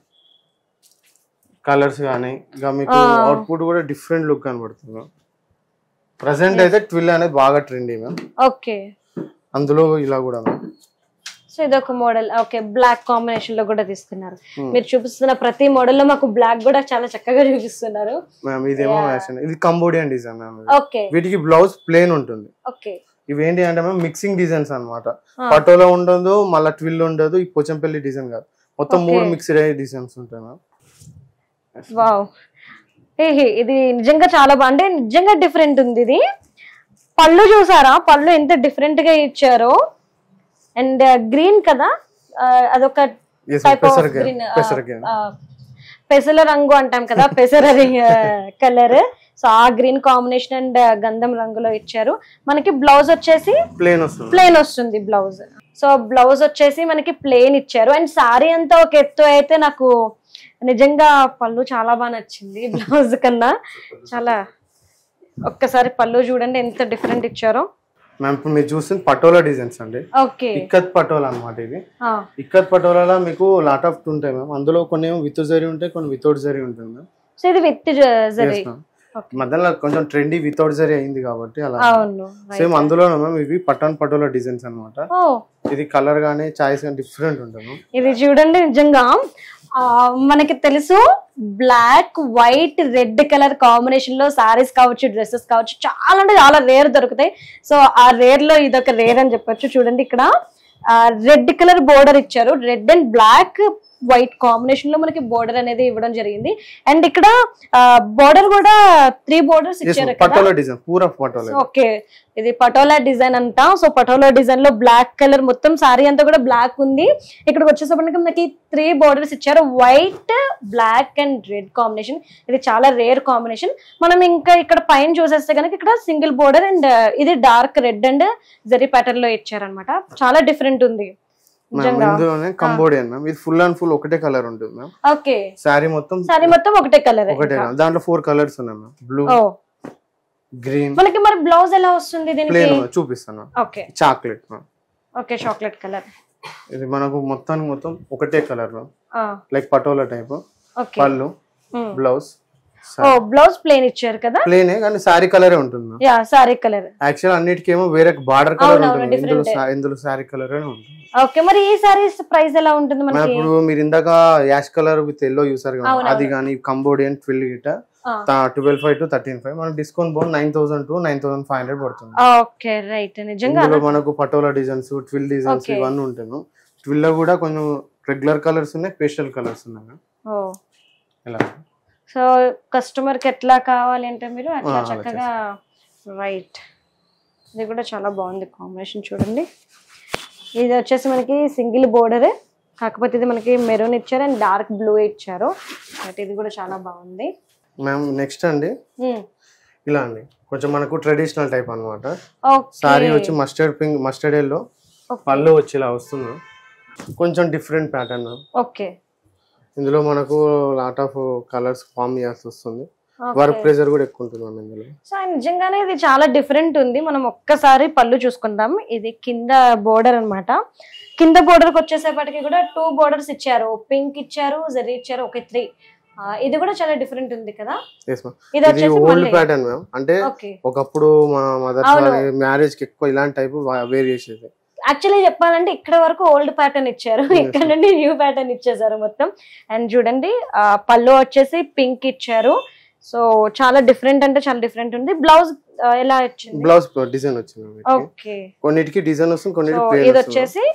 కలర్స్ కానీ ఇక మీకు ఆ. అవుట్పుట్ కూడా డిఫరెంట్ లుక్ కనబడుతుంది మ్యామ్ ప్రజెంట్ అయితే ట్విల్ అనేది బాగా ట్రెండీ మ్యామ్ ఓకే అందులో ఇలా కూడా మ్యామ్ సో ఇది ఒక మోడల్ ఓకే బ్లాక్ కాంబినేషన్ లో కూడా తీసుకున్నారు Hmm. మీరు చూపిస్తున్న ప్రతి మోడల్ లో మాకు బ్లాక్ కూడా చాలా చక్కగా చూపిస్తున్నారు మ్యామ్ ఇదేమో Yeah. ఫ్యాషన్ ఇది కంబోడియన్ డిజైన్ మ్యామ్ ఇది. ఓకే వీటికి బ్లౌజ్ ప్లేన్ ఉంటుంది ఓకే ఇవేంటి అంటే మ్యామ్ మిక్సింగ్ డిజైన్స్ అన్నమాట Ah. పటోలా ఉండదు మళ్ళీ ట్విల్ ఉండదు ఈ పోచంపల్లి డిజైన్ కాదు మొత్తం Okay. మూడు మిక్స్డ్ అయ్యే డిజైన్స్ ఉంటాయి మ్యామ్ వావ్ ఏహే ఇది నిజంగా చాలా బాగా అంటే నిజంగా డిఫరెంట్ ఉంది ఇది పళ్ళు చూసారా పళ్ళు ఎంత డిఫరెంట్ గా ఇచ్చారో అండ్ గ్రీన్ కదా ఆ, అదొక Yes, టైప్ ఆఫ్ పెసరకాయ గ్రీన్ పెసరకాయ పెసల రంగు అంటాం కదా పెసర కలర్ సో ఆ గ్రీన్ కాంబినేషన్ అండ్ గంధం రంగులో ఇచ్చారు మనకి బ్లౌజ్ వచ్చేసి ప్లేన్ వస్తుంది ప్లేన్ వస్తుంది బ్లౌజ్ సో బ్లౌజ్ వచ్చేసి మనకి ప్లేన్ ఇచ్చారు అండ్ సారీ అంతా ఒక ఎత్తు అయితే నాకు నిజంగా పళ్ళు చాలా బాగా నచ్చింది బ్లౌజ్ కన్నా చాలా ఒక్కసారి పళ్ళు చూడండి ఎంత డిఫరెంట్ ఇచ్చారో మ్యామ్ ఇప్పుడు మీరు చూస్తుంది పటోలా డిజైన్స్ అండి ఓకే ఇక్కత్ పటోలా అన్నమాట ఇది ఇక్కత్ పటోలాలో మీకు లాట్ ఆఫ్ ఉంటాయి మ్యామ్ అందులో కొన్ని ఏమో విత్ జరీ ఉంటాయి కొన్ని వితౌట్ జరీ ఉంటుంది మ్యామ్ సో ఇది విత్ జరీ Yes, ma'am. మధ్యలో కొంచెం ట్రెండీ వితౌట్ జరీ అయింది కాబట్టి అలా అవును సేమ్ అందులోనే మ్యామ్ ఇవి పటాన్ పటోలా డిజైన్స్ అన్నమాట ఓ ఇది కలర్ గానీ చాయిస్ కానీ డిఫరెంట్ ఉంటుంది ma'am. ఇది చూడండి నిజంగా ఆ, మనకి తెలుసు black white red colour combination లో సారీస్ కావచ్చు డ్రెస్సెస్ కావచ్చు చాలా అంటే చాలా రేర్ దొరుకుతాయి సో ఆ రేర్ లో ఇది ఒక రేర్ అని చెప్పొచ్చు చూడండి ఇక్కడ రెడ్ కలర్ బోర్డర్ ఇచ్చారు red and black white combination లో మనకి బోర్డర్ అనేది ఇవ్వడం జరిగింది అండ్ ఇక్కడ బోర్డర్ కూడా త్రీ బోర్డర్స్ Yes, ఇచ్చారు ma'am. కదా పటోలా డిజైన్ పూరా పటోలా ఓకే ఇది పటోలా డిజైన్ అంట సో పటోలా డిజైన్ లో బ్లాక్ కలర్ మొత్తం సారీ అంతా కూడా బ్లాక్ ఉంది ఇక్కడికి వచ్చేసరికి మనకి త్రీ బోర్డర్స్ ఇచ్చారు white black and red combination ఇది చాలా రేర్ కాంబినేషన్ మనం ఇంకా ఇక్కడ పైన చూసేస్తే కనుక ఇక్కడ సింగిల్ బోర్డర్ అండ్ ఇది dark red and zari pattern లో ఇచ్చారనమాట చాలా డిఫరెంట్ ఉంది మ్యామ్ నిజంగా ఇందులోనే కంబోడియన్ మ్యామ్ ఇది ఫుల్ అండ్ ఫుల్ ఒకటే కలర్ ఉంటుంది మ్యామ్ ఓకే శారీ మొత్తం సారీ మొత్తం ఒకటే కలర్ ఒకటే colour. దాంట్లో ఫోర్ కలర్స్ ఉన్నాయి మ్యామ్ బ్లూ ఓ గ్రీన్ మనకి మరి బ్లౌజ్ ఎలా వస్తుంది దీనికి ప్లేన్ చూపిస్తాను okay chocolate ma'am okay chocolate colour ఇది మనకు మొత్తానికి మొత్తం ఒకటే colour ma'am like patola type okay pallu blouse ఓ బ్లౌజ్ ప్లేన్ ఇచ్చారు కదా ప్లేనే కానీ శారీ కలరే ఉంటుంది ma'am yeah sari colour actual అన్నిటికేమో వేరే బార్డర్ కలర్ అవునవును, ఉంటుంది ఇందులో different. సా- ఇందులో శారీ కలర్ ఉంటుంది ఓకే మరి ఈ సారీస్ ప్రైస్ ఎలా ఉంటుంది మ్యామ్ మనకి ఇప్పుడు మీరు ఇందాక యాష్ కలర్ విత్ ఎల్లో చూసారు కదా అవునవును. అది కానీ కంబోడియన్ ట్విల్ గిట twelve five to thirteen five మనకి డిస్కౌంట్ బోన్ nine thousand to nine thousand five hundred పడుతుంది ఓకే రైట్ నిజంగా ఇందులో మనకు patola designs twill designs Okay. ఇవన్నీ ఉంటాయి ట్విల్ లో కూడా కొంచెం రెగ్యులర్ కలర్స్ ఉన్నాయి పేస్టల్ కలర్స్ ఉన్నాయి ma'am. ఓ ఇలా సో కస్టమర్ కి ఎట్లా కావాలి అంటే మీరు అట్లా ఆ, అలా చక్కగా రైట్ ఇది కూడా చాలా బాగుంది కాంబినేషన్ చూడండి ఇది వచ్చేసి మనకి సింగిల్ బోర్డర్ కాకపోతే ఇది మనకి మెరూన్ ఇచ్చారు అండ్ డార్క్ బ్లూ ఇచ్చారు బట్ ఇది కూడా చాలా బాగుంది మ్యామ్ నెక్స్ట్ అండి ఇలా అండి కొంచెం మనకు ట్రెడిషనల్ టైప్ అన్నమాట ఓకే సారీ వచ్చి mustard pink mustard yellow pallu వచ్చి ఇలా వస్తుంది కొంచెం డిఫరెంట్ ప్యాటర్న్ ఓకే ఇందులో మనకు లాట్ ఆఫ్ కలర్స్ ఫామ్ చేయాల్సి వస్తుంది వర్క్ ప్రెషర్ కూడా ఎక్కువ ఉంటుంది మ్యామ్ ఇందులో సో నిజంగానే ఇది చాలా డిఫరెంట్ ఉంది మనం ఒక్కసారి పళ్ళు చూసుకుందాం ఇది కింద బోర్డర్ అన్నమాట కింద బోర్డర్ కి వచ్చేసేపటికి కూడా టూ బోర్డర్స్ ఇచ్చారు పింక్ ఇచ్చారు జరీ ఇచ్చారు ఒక త్రీ ఆ, ఇది కూడా చాలా డిఫరెంట్ ఉంది కదా ఎస్ మ్యామ్ ఇది ఇది వచ్చేసి ఓల్డ్ మళ్ళీ ప్యాటర్న్ మ్యామ్ అంటే ఓకే ఒకప్పుడు మా మదర్ అవును. మ్యారేజ్ కి ఎక్కువ ఇలాంటి టైప్ వేర్ చేసేది యాక్చువల్లీ చెప్పాలంటే ఇక్కడ వరకు ఓల్డ్ ప్యాటర్న్ ఇచ్చారు Yes. ఇక్కడ నుండి న్యూ ప్యాటర్న్ ఇచ్చేసారు మొత్తం అండ్ చూడండి ఆ, పళ్ళు వచ్చేసి పింక్ ఇచ్చారు సో చాలా డిఫరెంట్ అంటే చాలా డిఫరెంట్ ఉంది బ్లౌజ్ ఎలా వచ్చింది బ్లౌజ్ డిజైన్ వచ్చింది ma'am వీటికి. ఓకే కొన్నిటికి డిజైన్ వస్తుంది సో కొన్నిటికి ఇది ప్లేన్ వస్తుంది వచ్చేసి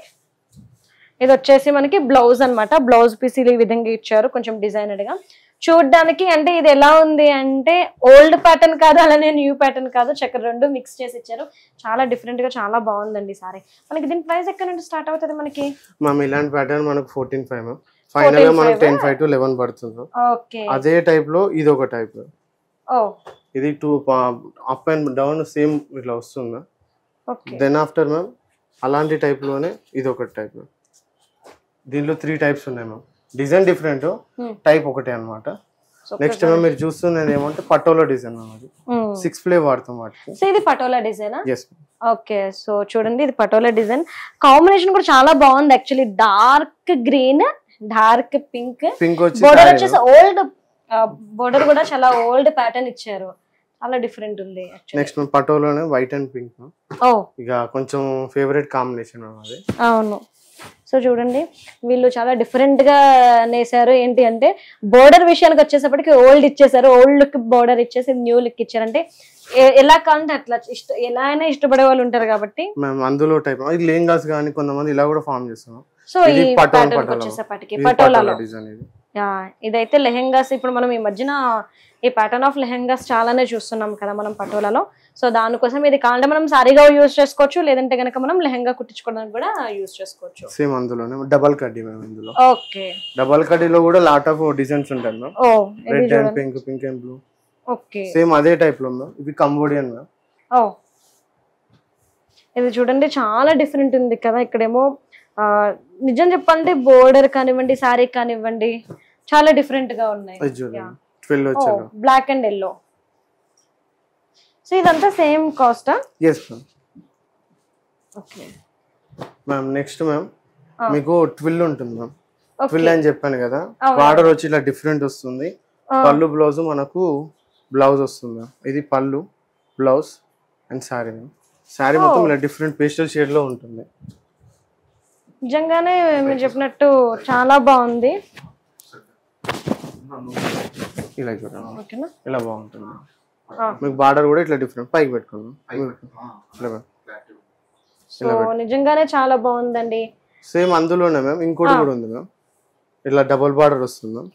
ఇది వచ్చేసి మనకి బ్లౌజ్ అన్నమాట బ్లౌజ్ పీస్ ఈ విధంగా ఇచ్చారు కొంచెం డిజైనర్డ్ గా చూడడానికి అంటే ఇది ఎలా ఉంది అంటే ఓల్డ్ ప్యాటర్న్ కాదు అలానే న్యూ ప్యాటర్న్ కాదు చక్కర రెండు మిక్స్ చేసి ఇచ్చారు చాలా డిఫరెంట్ గా చాలా బాగుందండి సారీ మనకి దీని ప్రైస్ ఎక్కడ నుండి స్టార్ట్ అవుతుంది మనకి మ్యామ్ ఇలాంటి ప్యాటర్న్ మనకు ఫోర్టీన్ ఫైవ్ మ్యామ్ ఫైనల్ గా మనకు 14.5 టెన్ ఫైవ్ టు లెవెన్ పడుతుంది ఓకే అదే టైప్ లో ఇది ఒక టైప్ ఓ ఇది two up and down same ఇట్లా వస్తుంది ఓకే దెన్ ఆఫ్టర్ మ్యామ్ అలాంటి టైప్ లోనే ఇది ఒక టైప్ దీంట్లో త్రీ టైప్స్ ఉన్నాయి ma'am design different Hmm. Type ఒకటే అన్నమాట నెక్స్ట్ మ్యామ్ మీరు చూస్తున్నది ఏమంటే పటోలా డిజైన్ మ్యామ్ అది సిక్స్ ప్లే వాడతాం వాటికి సో ఇది పటోలా డిజైనా ఎస్ ఓకే సో చూడండి ఇది పటోలా డిజైన్ కాంబినేషన్ కూడా చాలా బాగుంది actually dark green dark pink pink వచ్చి బోర్డర్ saree వచ్చేసి ఓల్డ్ బోర్డర్ కూడా చాలా ఓల్డ్ ప్యాటర్న్ ఇచ్చారు చాలా డిఫరెంట్ ఉంది యాక్చువల్లీ నెక్స్ట్ మ్యామ్ పటోలానే వైట్ అండ్ పింక్ ఓ ఇక కొంచెం ఫేవరెట్ కాంబినేషన్ మ్యామ్ అది అవును సో చూడండి వీళ్ళు చాలా డిఫరెంట్ గా నేసారు ఏంటి అంటే బోర్డర్ విషయానికి వచ్చేసప్పటికి ఓల్డ్ ఇచ్చేసారు ఓల్డ్ లుక్ బోర్డర్ ఇచ్చేసి న్యూ లుక్ ఇచ్చారంటే ఎ- ఎలా కావాలంటే అట్లా ఇష్ట ఎలా అయినా ఇష్టపడే వాళ్ళు ఉంటారు కాబట్టి మేము అందులో టైప్ ఇది లెహంగాస్ కానీ కొంతమంది ఇలా కూడా ఫామ్ చేస్తాం సో ఈ ఇది పటోలా ప్యాటర్న్ పటోలా. వచ్చేసప్పటికి ఇది పటోలాలో పటోలా డిజైన్ ఇది యా, ఇదైతే లెహెంగాస్ ఇప్పుడు మనం ఈ మధ్యన ఈ ప్యాటర్న్ ఆఫ్ లెహెంగాస్ చాలానే చూస్తున్నాం కదా మనం పటోలాలో సో దానికోసం ఇది కావాలంటే మనం సారీగా యూజ్ చేసుకోవచ్చు లేదంటే కనుక మనం లెహెంగా కుట్టించుకోవడానికి కూడా యూజ్ చేసుకోవచ్చు సేమ్ అందులోనే డబల్ కడ్డీ మేము ఇందులో ఓకే డబల్ కడ్డీలో కూడా లాట్ ఆఫ్ డిజైన్స్ ఉంటాయి మ్యామ్ ఓ ఇది రెడ్ అండ్ చూడండి pink pink and blue okay same అదే టైప్ లో మ్యామ్ ఇది కంబోడియన్ మ్యామ్ ఓ ఇది చూడండి చాలా డిఫరెంట్ ఉంది కదా ఇక్కడేమో ఆ, నిజం చెప్పాలంటే బోర్డర్ కానివ్వండి శారీ కానివ్వండి చాలా డిఫరెంట్ గా ఉన్నాయి ఇది చూడండి ట్వెల్వ్ వచ్చాను బ్లాక్ అండ్ ఎల్లో సో ఇదంతా సేమ్ కాస్టా yes ma'am okay ma'am next ma'am Ah. మీకు ట్విల్ ఉంటుంది మ్యామ్ ఓకే ట్విల్ అని చెప్పాను కదా అవును. బార్డర్ వచ్చి ఇలా డిఫరెంట్ వస్తుంది Ah. పళ్ళు బ్లౌజ్ మనకు బ్లౌజ్ వస్తుంది మ్యామ్ ఇది pallu blouse and sari ma'am sari మొత్తం ఇలా డిఫరెంట్ పేస్టల్ షేడ్ లో ఉంటుంది నిజంగానే మీరు చెప్పినట్టు చాలా బాగుంది ఇలా చూడండి ఓకేనా ఇలా బాగుంటుంది Ah. మీకు బార్డర్ కూడా ఇట్లా డిఫరెంట్ పైకి పెట్టుకున్నాం ఇలా సో నిజంగానే చాలా బాగుందండి సేమ్ అందులోనే మ్యామ్ ఇంకోటి కూడా ఉంది మ్యామ్ ఇట్లా డబుల్ బార్డర్ వస్తుంది మ్యామ్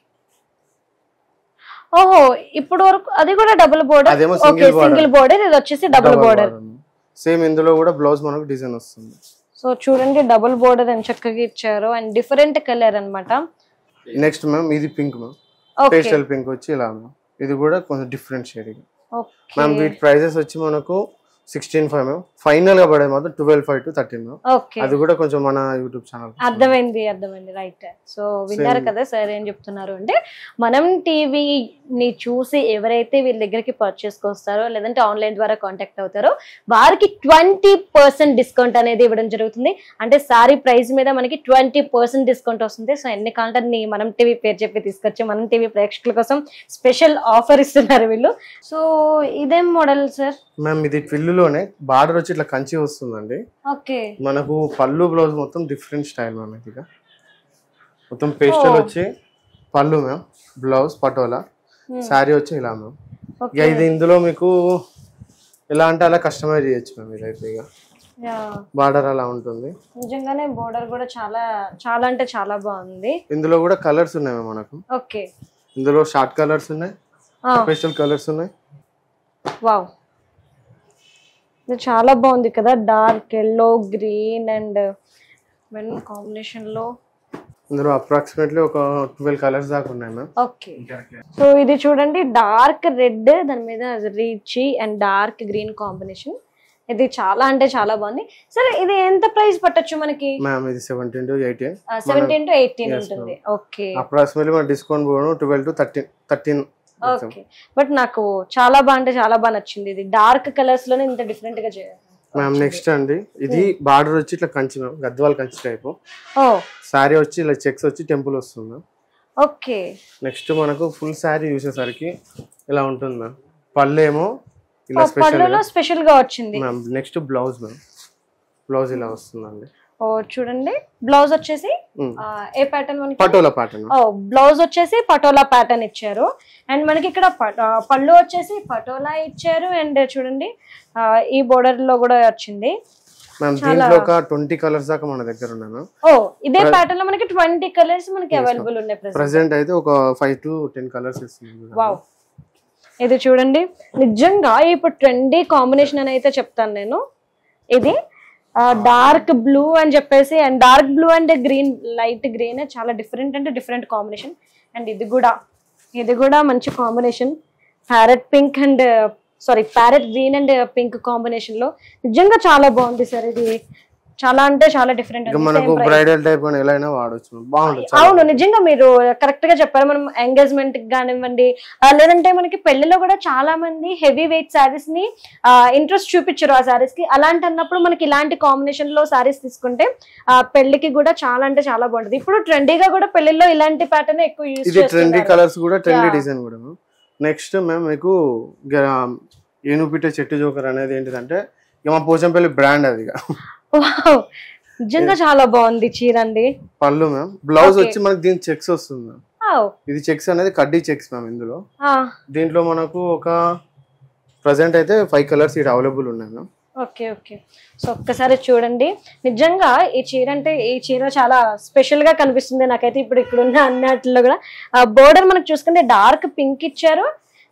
ఓహో ఇప్పుడు వరకు అది కూడా డబుల్ బోర్డర్ అదేమో okay single border. Single border ఇది వచ్చేసి డబుల్ బోర్డర్ సేమ్ ఇందులో కూడా బ్లౌజ్ మనకు డిజైన్ వస్తుంది సో చూడండి డబుల్ బోర్డర్ ఎంత చక్కగా ఇచ్చారు అండ్ డిఫరెంట్ కలర్ అన్నమాట నెక్స్ట్ మ్యామ్ ఇది pink ma'am okay pastel pink వచ్చి ఇలా మ్యామ్ ఇది కూడా కొంచెం డిఫరెంట్ షేడ్ ఓకే మ్యామ్ వీటి ప్రైజెస్ వచ్చి మనకు సిక్స్టీన్ ఫైవ్ మ్యామ్ ఫైనల్ గా పడేది మాత్రం twelve five to thirteen ma'am okay అది కూడా కొంచెం మన యూట్యూబ్ ఛానల్ అర్థమైంది అర్థమైంది రైట్ సో విన్నారు Same. కదా సార్ ఏం చెప్తున్నారు అంటే మనం టీవీని చూసి ఎవరైతే వీళ్ళ దగ్గరికి పర్చేస్ వస్తారో లేదంటే ఆన్లైన్ ద్వారా కాంటాక్ట్ అవుతారో వారికి ట్వంటీ పర్సెంట్ డిస్కౌంట్ అనేది ఇవ్వడం జరుగుతుంది అంటే సారీ ప్రైస్ మీద మనకి ట్వంటీ పర్సెంట్ డిస్కౌంట్ వస్తుంది సో ఎన్ని కాంటాక్ట్ని మనం టీవీ పేరు చెప్పి తీసుకొచ్చి మనం టీవీ ప్రేక్షకుల కోసం స్పెషల్ ఆఫర్ ఇస్తున్నారు వీళ్ళు సో ఇదేం మోడల్ సార్ మ్యామ్ ఇది ట్విల్లులోనే బార్డర్ వచ్చి ఇట్లా కంచి వస్తుందండి ఓకే మనకు పళ్ళు బ్లౌజ్ మొత్తం డిఫరెంట్ స్టైల్ మ్యామ్ ఇది మొత్తం పేస్టల్ Oh. వచ్చి పళ్ళు మ్యామ్ బ్లౌజ్ పటోలా శారీ వచ్చి ఇలా మ్యామ్ ఇక ఓకే ఇది ఇందులో మీకు ఎలా అంటే అలా కస్టమైజ్ చేయొచ్చు మ్యామ్ ఇదైతే ఇక బార్డర్ అలా ఉంటుంది నిజంగానే బోర్డర్ కూడా చాలా చాలా అంటే చాలా బాగుంది ఇందులో కూడా కలర్స్ ఉన్నాయి మ్యామ్ మనకు ఓకే ఇందులో షార్ట్ కలర్స్ ఉన్నాయి పేస్టల్ కలర్స్ ఉన్నాయి వావ్ ఇది చాలా బాగుంది కదా dark yellow green and men combination లో ఇందులో అప్రాక్సిమేట్లీ ఒక ట్వెల్వ్ కలర్స్ దాకా ఉన్నాయి మ్యామ్ ఓకే సో ఇది చూడండి డార్క్ రెడ్ దాని మీద rich and dark green combination ఇది చాలా అంటే చాలా బాగుంది సరే ఇది ఎంత ప్రైస్ పట్టొచ్చు మనకి మ్యామ్ ఇది seventeen to eighteen seventeen to eighteen Yes, ఉంటుంది ఓకే అప్రాక్సిమేట్లీ మన డిస్కౌంట్ పోవడం twelve to thirteen thirteen okay but నాకు చాలా బాగా అంటే చాలా బాగా నచ్చింది ఇది డార్క్ కలర్స్ లోనే ఇంత డిఫరెంట్ గా చేయాలి మ్యామ్ నెక్స్ట్ అండి ఇది బార్డర్ వచ్చి ఇట్లా కంచి మ్యామ్ గద్వాల్ కంచి టైపు ఓ శారీ వచ్చి ఇలా చెక్స్ వచ్చి టెంపుల్ వస్తుంది మ్యామ్ ఓకే నెక్స్ట్ మనకు ఫుల్ శారీ చూసేసరికి ఇలా ఉంటుంది మ్యామ్ పళ్ళు ఏమో ఇలా స్పెషల్ పళ్ళులో స్పెషల్ గా వచ్చింది ma'am next blouse ma'am blouse ఇలా వస్తుందండి ఓ చూడండి బ్లౌజ్ వచ్చేసి మ్మ్. ఆ, ఏ ప్యాటర్న్ మనకి పటోలా ప్యాటర్న్ ఓ బ్లౌజ్ వచ్చేసి పటోలా ప్యాటర్న్ ఇచ్చారు అండ్ మనకి ఇక్కడ ప- ఆ, పళ్ళు వచ్చేసి పటోలా ఇచ్చారు అండ్ చూడండి ఆ, ఈ బోర్డర్ లో కూడా వచ్చింది మ్యామ్ దీంట్లో ఒక ట్వంటీ కలర్స్ దాకా మన దగ్గర ఉన్నాయి మ్యామ్ ఓ ఇదే ప్యాటర్న్ లో మనకి ట్వంటీ కలర్స్ మనకి అవైలబుల్ ఉన్నాయి present. ప్రెసెంట్ అయితే ఒక ఫైవ్ టు టెన్ కలర్స్ ఇస్తుంది వావ్ ఇది చూడండి నిజంగా ఇప్పుడు ట్రెండీ కాంబినేషన్ అని అయితే చెప్తాను నేను ఇది డార్క్ బ్లూ అని చెప్పేసి and dark blue and green light green చాలా డిఫరెంట్ అంటే డిఫరెంట్ కాంబినేషన్ అండ్ ఇది కూడా ఇది కూడా మంచి combination parrot pink and sari parrot green and pink combination లో నిజంగా చాలా బాగుంది సార్ ఇది చాలా అంటే చాలా డిఫరెంట్ ఇక మనకు బ్రైడల్ టైప్ అని ఎలా అయినా వాడచ్చు ma'am. బాగుంటుంది చాలా. అవును నిజంగా మీరు కరెక్ట్ గా చెప్పారు మనం ఎంగేజ్మెంట్ కి కానివ్వండి ఆ, లేదంటే మనకి పెళ్లిలో కూడా చాలా మంది హెవీ వెయిట్ శారీస్ ని ఇంట్రెస్ట్ చూపించారు ఆ శారీస్ కి అలాంటి అన్నప్పుడు మనకి ఇలాంటి కాంబినేషన్ లో శారీస్ తీసుకుంటే ఆ పెళ్లికి కూడా చాలా అంటే చాలా బాగుంటుంది ఇప్పుడు ట్రెండీగా కూడా పెళ్లిలో ఇలాంటి ప్యాటర్న్ ఎక్కువ యూజ్ ఇది ట్రెండీ చేస్తున్నారు కలర్స్ కూడా ట్రెండీ Yeah. డిజైన్ కూడా మ్యామ్ నెక్స్ట్ మ్యామ్ మీకు ఏనుపిట్టే చెట్టు జోకర్ అనేది ఏంటిదంటే ఇక మా పోచంపల్లి బ్రాండ్ అది ఇక. Wow. నిజంగా చాలా బాగుంది చీర అండి పళ్ళు మ్యామ్ బ్లౌజ్ Okay. వచ్చి మనకి దీని చెక్స్ వస్తుంది మ్యామ్ Oh. ఇది చెక్స్ అనేది కడ్డీ చెక్స్ మ్యామ్ ఇందులో ఆ, దీంట్లో మనకు ఒక ప్రజెంట్ అయితే ఫైవ్ కలర్స్ ఇక్కడ అవైలబుల్ ఉన్నాయి మ్యామ్ ఓకే ఓకే సో ఒక్కసారి చూడండి నిజంగా ఈ చీర అంటే ఈ చీర చాలా స్పెషల్ గా కనిపిస్తుంది నాకైతే ఇప్పుడు ఇక్కడ ఉన్న అన్నట్లో కూడా బోర్డర్ మనకు చూసుకుంటే డార్క్ పింక్ ఇచ్చారు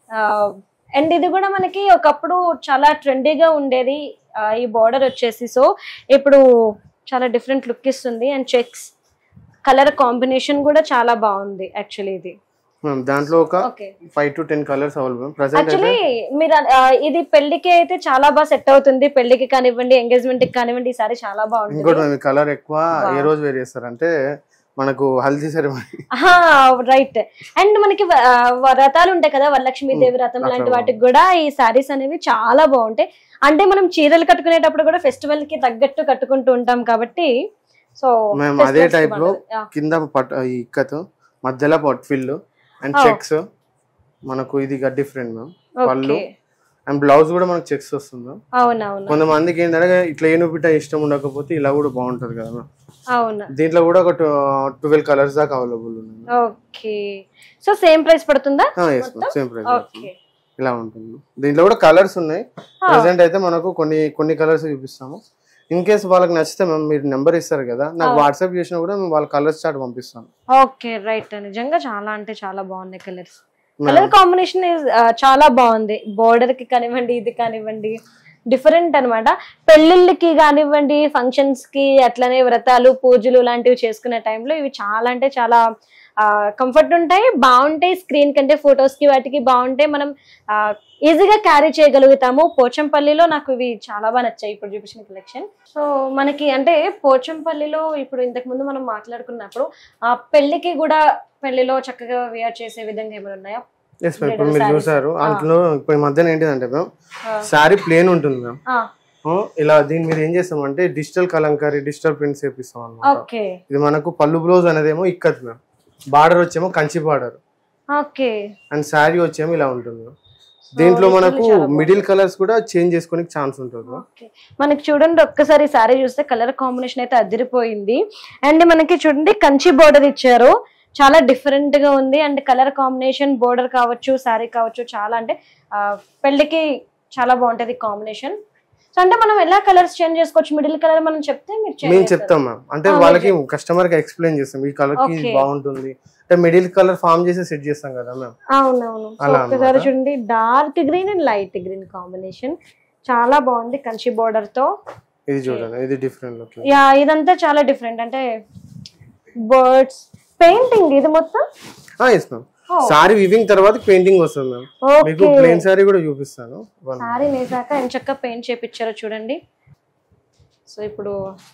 అండ్ ఇది కూడా మనకి ఒకప్పుడు చాలా ట్రెండీగా ఉండేది ఆ, ఈ బోర్డర్ వచ్చేసి సో ఇప్పుడు చాలా డిఫరెంట్ లుక్ ఇస్తుంది అండ్ చెక్స్ కలర్ కాంబినేషన్ కూడా చాలా బాగుంది యాక్చువల్లీ ఇది మ్యామ్ దాంట్లో ఒక okay five to ten colours available present అయితే యాక్చువల్లీ మీరు ఆ, ఇది పెళ్లికి అయితే చాలా బాగా సెట్ అవుతుంది పెళ్లికి కానివ్వండి ఎంగేజ్మెంట్ కి కానివ్వండి ఈ సారీ చాలా బాగుంటుంది ఇంకోటి మ్యామ్ కలర్ ఎక్కువ ఏ రోజు వేర్ చేస్తారంటే మనకు హల్దీ సెరమనీ రైట్ అండ్ మనకి వ- ఆ, వ్రతాలు ఉంటాయి కదా వరలక్ష్మీదేవి వ్రతం అట్లా లాంటి వాటికి కూడా ఈ సారీస్ అనేవి చాలా బాగుంటాయి అంటే మనం చీరలు కట్టుకునేటప్పుడు కూడా ఫెస్టివల్ కి తగ్గట్టు కట్టుకుంటూ ఉంటాం కాబట్టి సో మేము అదే టైప్ లో కింద పట్ ఈ ఇక్కత్ మధ్యలో పట్ ఫిల్ అండ్ Oh. చెక్స్ మనకు ఇది different ma'am pallu okay and blouse కూడా మనకు చెక్స్ వస్తుంది ma'am. అవునవును కొంతమందికి ఏంటంటే ఇట్లా ఏనుపిట ఇష్టం ఉండకపోతే ఇలా కూడా బాగుంటది కదా మ్యామ్ అవును దీంట్లో కూడా ఒక ట్వెల్వ్ కలర్స్ దాకా అవైలబుల్ ఉన్నాయి ఓకే సో సేమ్ ప్రైస్ పడుతుందా yes ma'am same price okay ఇలా ఉంటుంది దీంట్లో కూడా కలర్స్ ఉన్నాయి ప్రెసెంట్ అయితే మనకు కొన్ని కొన్ని కలర్స్ చూపిస్తాము ఇన్ కేస్ వాళ్ళకి నచ్చితే మ్యామ్ మీరు నెంబర్ ఇస్తారు కదా నాకు వాట్సాప్ చేసినా కూడా మేము వాళ్ళ కలర్స్ చార్ట్ పంపిస్తాను ఓకే రైట్ నిజంగా చాలా అంటే చాలా బాగున్నాయి కలర్స్ కలర్ కాంబినేషన్ చాలా బాగుంది బోర్డర్ కి కానివ్వండి ఇది కానివ్వండి డిఫరెంట్ అన్నమాట పెళ్ళిళ్ళకి కానివ్వండి ఫంక్షన్స్ కి అట్లనే వ్రతాలు పూజలు లాంటివి చేసుకునే టైంలో ఇవి చాలా అంటే చాలా కంఫర్ట్ ఉంటాయి బాగుంటాయి స్క్రీన్ కంటే ఫొటోస్ కి వాటికి బాగుంటాయి మనం ఈజీగా క్యారీ చేయగలుగుతాము పోచంపల్లిలో నాకు ఇవి చాలా బాగా నచ్చాయి ఇప్పుడు చూపించిన కలెక్షన్ సో మనకి అంటే పోచంపల్లిలో ఇప్పుడు ఇంతకు ముందు మనం మాట్లాడుకున్నప్పుడు ఆ పెళ్లికి కూడా పెళ్లిలో చక్కగా వేర్ చేసే విధంగా ఏమైనా ఉన్నాయా ఎస్ మ్యామ్ ఇప్పుడు మీరు చూసారు అందులో ఇప్పుడు ఈ మధ్యన ఏంటిదంటే మ్యామ్ శారీ ప్లేన్ ఉంటుంది మ్యామ్ ఆ, ఇలా దీని మీద ఏం చేస్తామంటే డిజిటల్ కలంకారీ డిజిటల్ ప్రింట్స్ వేపిస్తాం అనమాట ఓకే ఇది మనకు పళ్ళు బ్లౌజ్ అనేదేమో ఇక్కత్ మ్యామ్ బార్డర్ వచ్చేమో Kanchi border okay and sari వచ్చేమో ఇలా ఉంటుంది ma'am. దీంట్లో మనకు మిడిల్ కలర్స్ కూడా చేంజ్ చేసుకునే ఛాన్స్ ఉంటుంది ma'am. ఓకే మనకి చూడండి ఒక్కసారి సారీ చూస్తే కలర్ కాంబినేషన్ అయితే అదిరిపోయింది అండ్ మనకి చూడండి కంచి బోర్డర్ ఇచ్చారు చాలా డిఫరెంట్ గా ఉంది అండ్ కలర్ కాంబినేషన్ బోర్డర్ కావచ్చు సారీ కావచ్చు చాలా అంటే ఆ, పెళ్లికి చాలా బాగుంటది కాంబినేషన్ సో అంటే మనం ఎలా కలర్స్ చేంజ్ చేసుకోవచ్చు మిడిల్ కలర్ మనం చెప్తే మీరు change మేము చేస్తారు. చెప్తాం మ్యామ్ అంటే వాళ్ళకి కస్టమర్ కి ఎక్స్ప్లెయిన్ చేస్తాం ఈ కలర్ కి ఇది Okay. బాగుంటుంది అంటే మిడిల్ కలర్ ఫామ్ చేసి సెట్ చేస్తాం కదా మ్యామ్ అవునవును సో అలా ఒక్కసారి అన్నమాట. చూడండి dark green and light green combination చాలా బాగుంది కంచి బోర్డర్ తో ఇది చూడండి ఇది డిఫరెంట్ లుక్ యా ఇదంతా చాలా డిఫరెంట్ అంటే బర్డ్స్ పెయింటింగ్ ఇది మొత్తం ఎస్ మ్యామ్ సారీ వివింగ్ తర్వాత పెయింటింగ్ వస్తుంది మ్యామ్ మీకు ఓకే ప్లెయిన్ సారీ కూడా చూపిస్తాను One- సారీ నేసాక ఎంచక్క పెయింట్ చేపించారో చూడండి సో ఇప్పుడు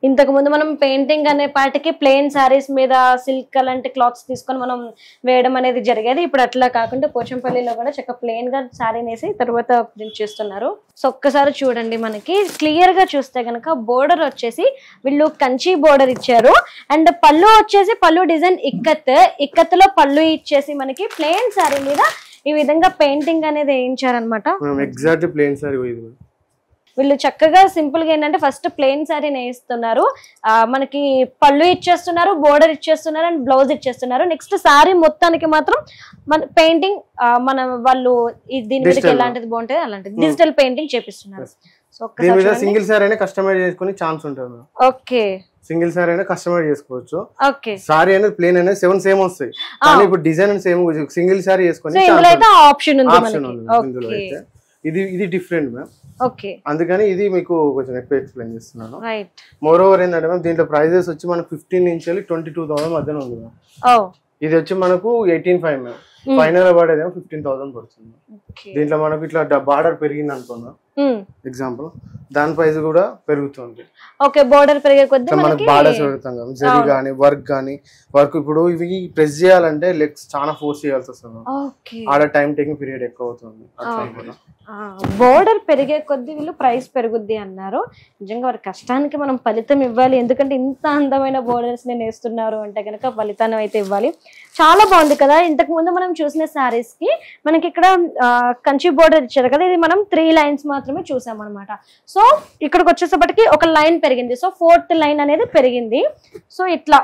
ఇంతకు ముందు మనం పెయింటింగ్ అనే పాటికి ప్లెయిన్ శారీస్ మీద సిల్క్ అలాంటి క్లాత్స్ తీసుకొని మనం వేయడం అనేది జరిగేది ఇప్పుడు అట్లా కాకుండా పోచంపల్లిలో కూడా చక్క ప్లెయిన్ గా శారీ వేసి తర్వాత ప్రింట్ చేస్తున్నారు సో ఒక్కసారి చూడండి మనకి క్లియర్ గా చూస్తే గనక బోర్డర్ వచ్చేసి వీళ్ళు కంచి బోర్డర్ ఇచ్చారు అండ్ పళ్ళు వచ్చేసి పళ్ళు డిజైన్ ఇక్కత్ ఇక్కత్లో పళ్ళు ఇచ్చేసి మనకి ప్లెయిన్ శారీ మీద ఈ విధంగా పెయింటింగ్ అనేది వేయించారనమాట మనం ఎగ్జాక్ట్ ప్లేన్ సారీ ఇది మేడం. వీళ్ళు చక్కగా సింపుల్ గా ఏంటంటే ఫస్ట్ ప్లెయిన్ శారీ నేయిస్తున్నారు ఆ, మనకి పళ్ళు ఇచ్చేస్తున్నారు బోర్డర్ ఇచ్చేస్తున్నారు అండ్ బ్లౌజ్ ఇచ్చేస్తున్నారు నెక్స్ట్ శారీ మొత్తానికి మాత్రం మన పెయింటింగ్ మన వాళ్ళు ఈ దీని మీదకి Digital. ఎలాంటిది బాగుంటుంది అలాంటిది డిజిటల్ పెయింటింగ్ చేపిస్తున్నారు సో దీని మీద ఒక్కసారి సింగిల్ సారీ అయినా కస్టమైజ్ చేసుకునే ఛాన్స్ ఉంటుంది మేడం ఓకే సింగిల్ సారీ అయినా కస్టమైజ్ చేసుకోవచ్చు ఓకే సారీ అనేది ప్లేన్ అనేది సెవెన్ సేమ్ వస్తాయి కానీ ఇప్పుడు design same single sari so చేసుకొని ఇందులో అయితే ఆప్షన్ ఉంది ఆప్షన్ ఉంది మనకి ఇందులో ఓకే అయితే ఇది ఇది డిఫరెంట్ మ్యామ్ ఓకే అందుకని ఇది మీకు కొంచెం ఎక్కువ ఎక్స్ప్లెయిన్ చేస్తున్నాను రైట్ మోర్ ఓవర్ ఏంటంటే మ్యామ్ దీంట్లో ప్రైజెస్ వచ్చి మనకు ఫిఫ్టీన్ నుంచి వెళ్ళి ట్వంటీ టూ థౌసండ్ మధ్యన ఉంది మ్యామ్ ఓ ఇది వచ్చి మనకు ఎయిటీన్ ఫైవ్ మ్యామ్ ఫైనల్ పడేదేమో ఫిఫ్టీన్ థౌసండ్ పడుతుంది ఓకే దీంట్లో మనకు ఇట్లా బార్డర్ పెరిగింది అనుకున్నా ఎగ్జాంపుల్ దాని ప్రైస్ కూడా పెరుగుతుంది ఓకే బోర్డర్ పెరిగే కొద్దీ ఇట్లా మనకు మనకి బార్డర్స్ పెడతాం కదా జరీ కానీ వర్క్ కానీ వర్క్ ఇప్పుడు ఇవి ప్రెస్ చేయాలంటే లెగ్స్ చాలా ఫోర్స్ చేయాల్సి వస్తుంది ఓకే ఆడ టైం టేకింగ్ పీరియడ్ ఎక్కువ అవుతుంది అట్లా కూడా. బోర్డర్ పెరిగే కొద్దీ వీళ్ళు ప్రైస్ పెరుగుద్ది అన్నారు నిజంగా వారి కష్టానికి మనం ఫలితం ఇవ్వాలి ఎందుకంటే ఇంత అందమైన బోర్డర్స్ నేను వేస్తున్నారు అంటే కనుక ఫలితాన్ని అయితే ఇవ్వాలి చాలా బాగుంది కదా ఇంతకు ముందు మనం చూసిన సారీస్ కి మనకి ఇక్కడ ఆ, కంచి బోర్డర్ ఇచ్చారు కదా ఇది మనం త్రీ లైన్స్ మాత్రమే చూసాం అనమాట సో ఇక్కడికి వచ్చేసప్పటికి ఒక లైన్ పెరిగింది సో ఫోర్త్ లైన్ అనేది పెరిగింది సో ఇట్లా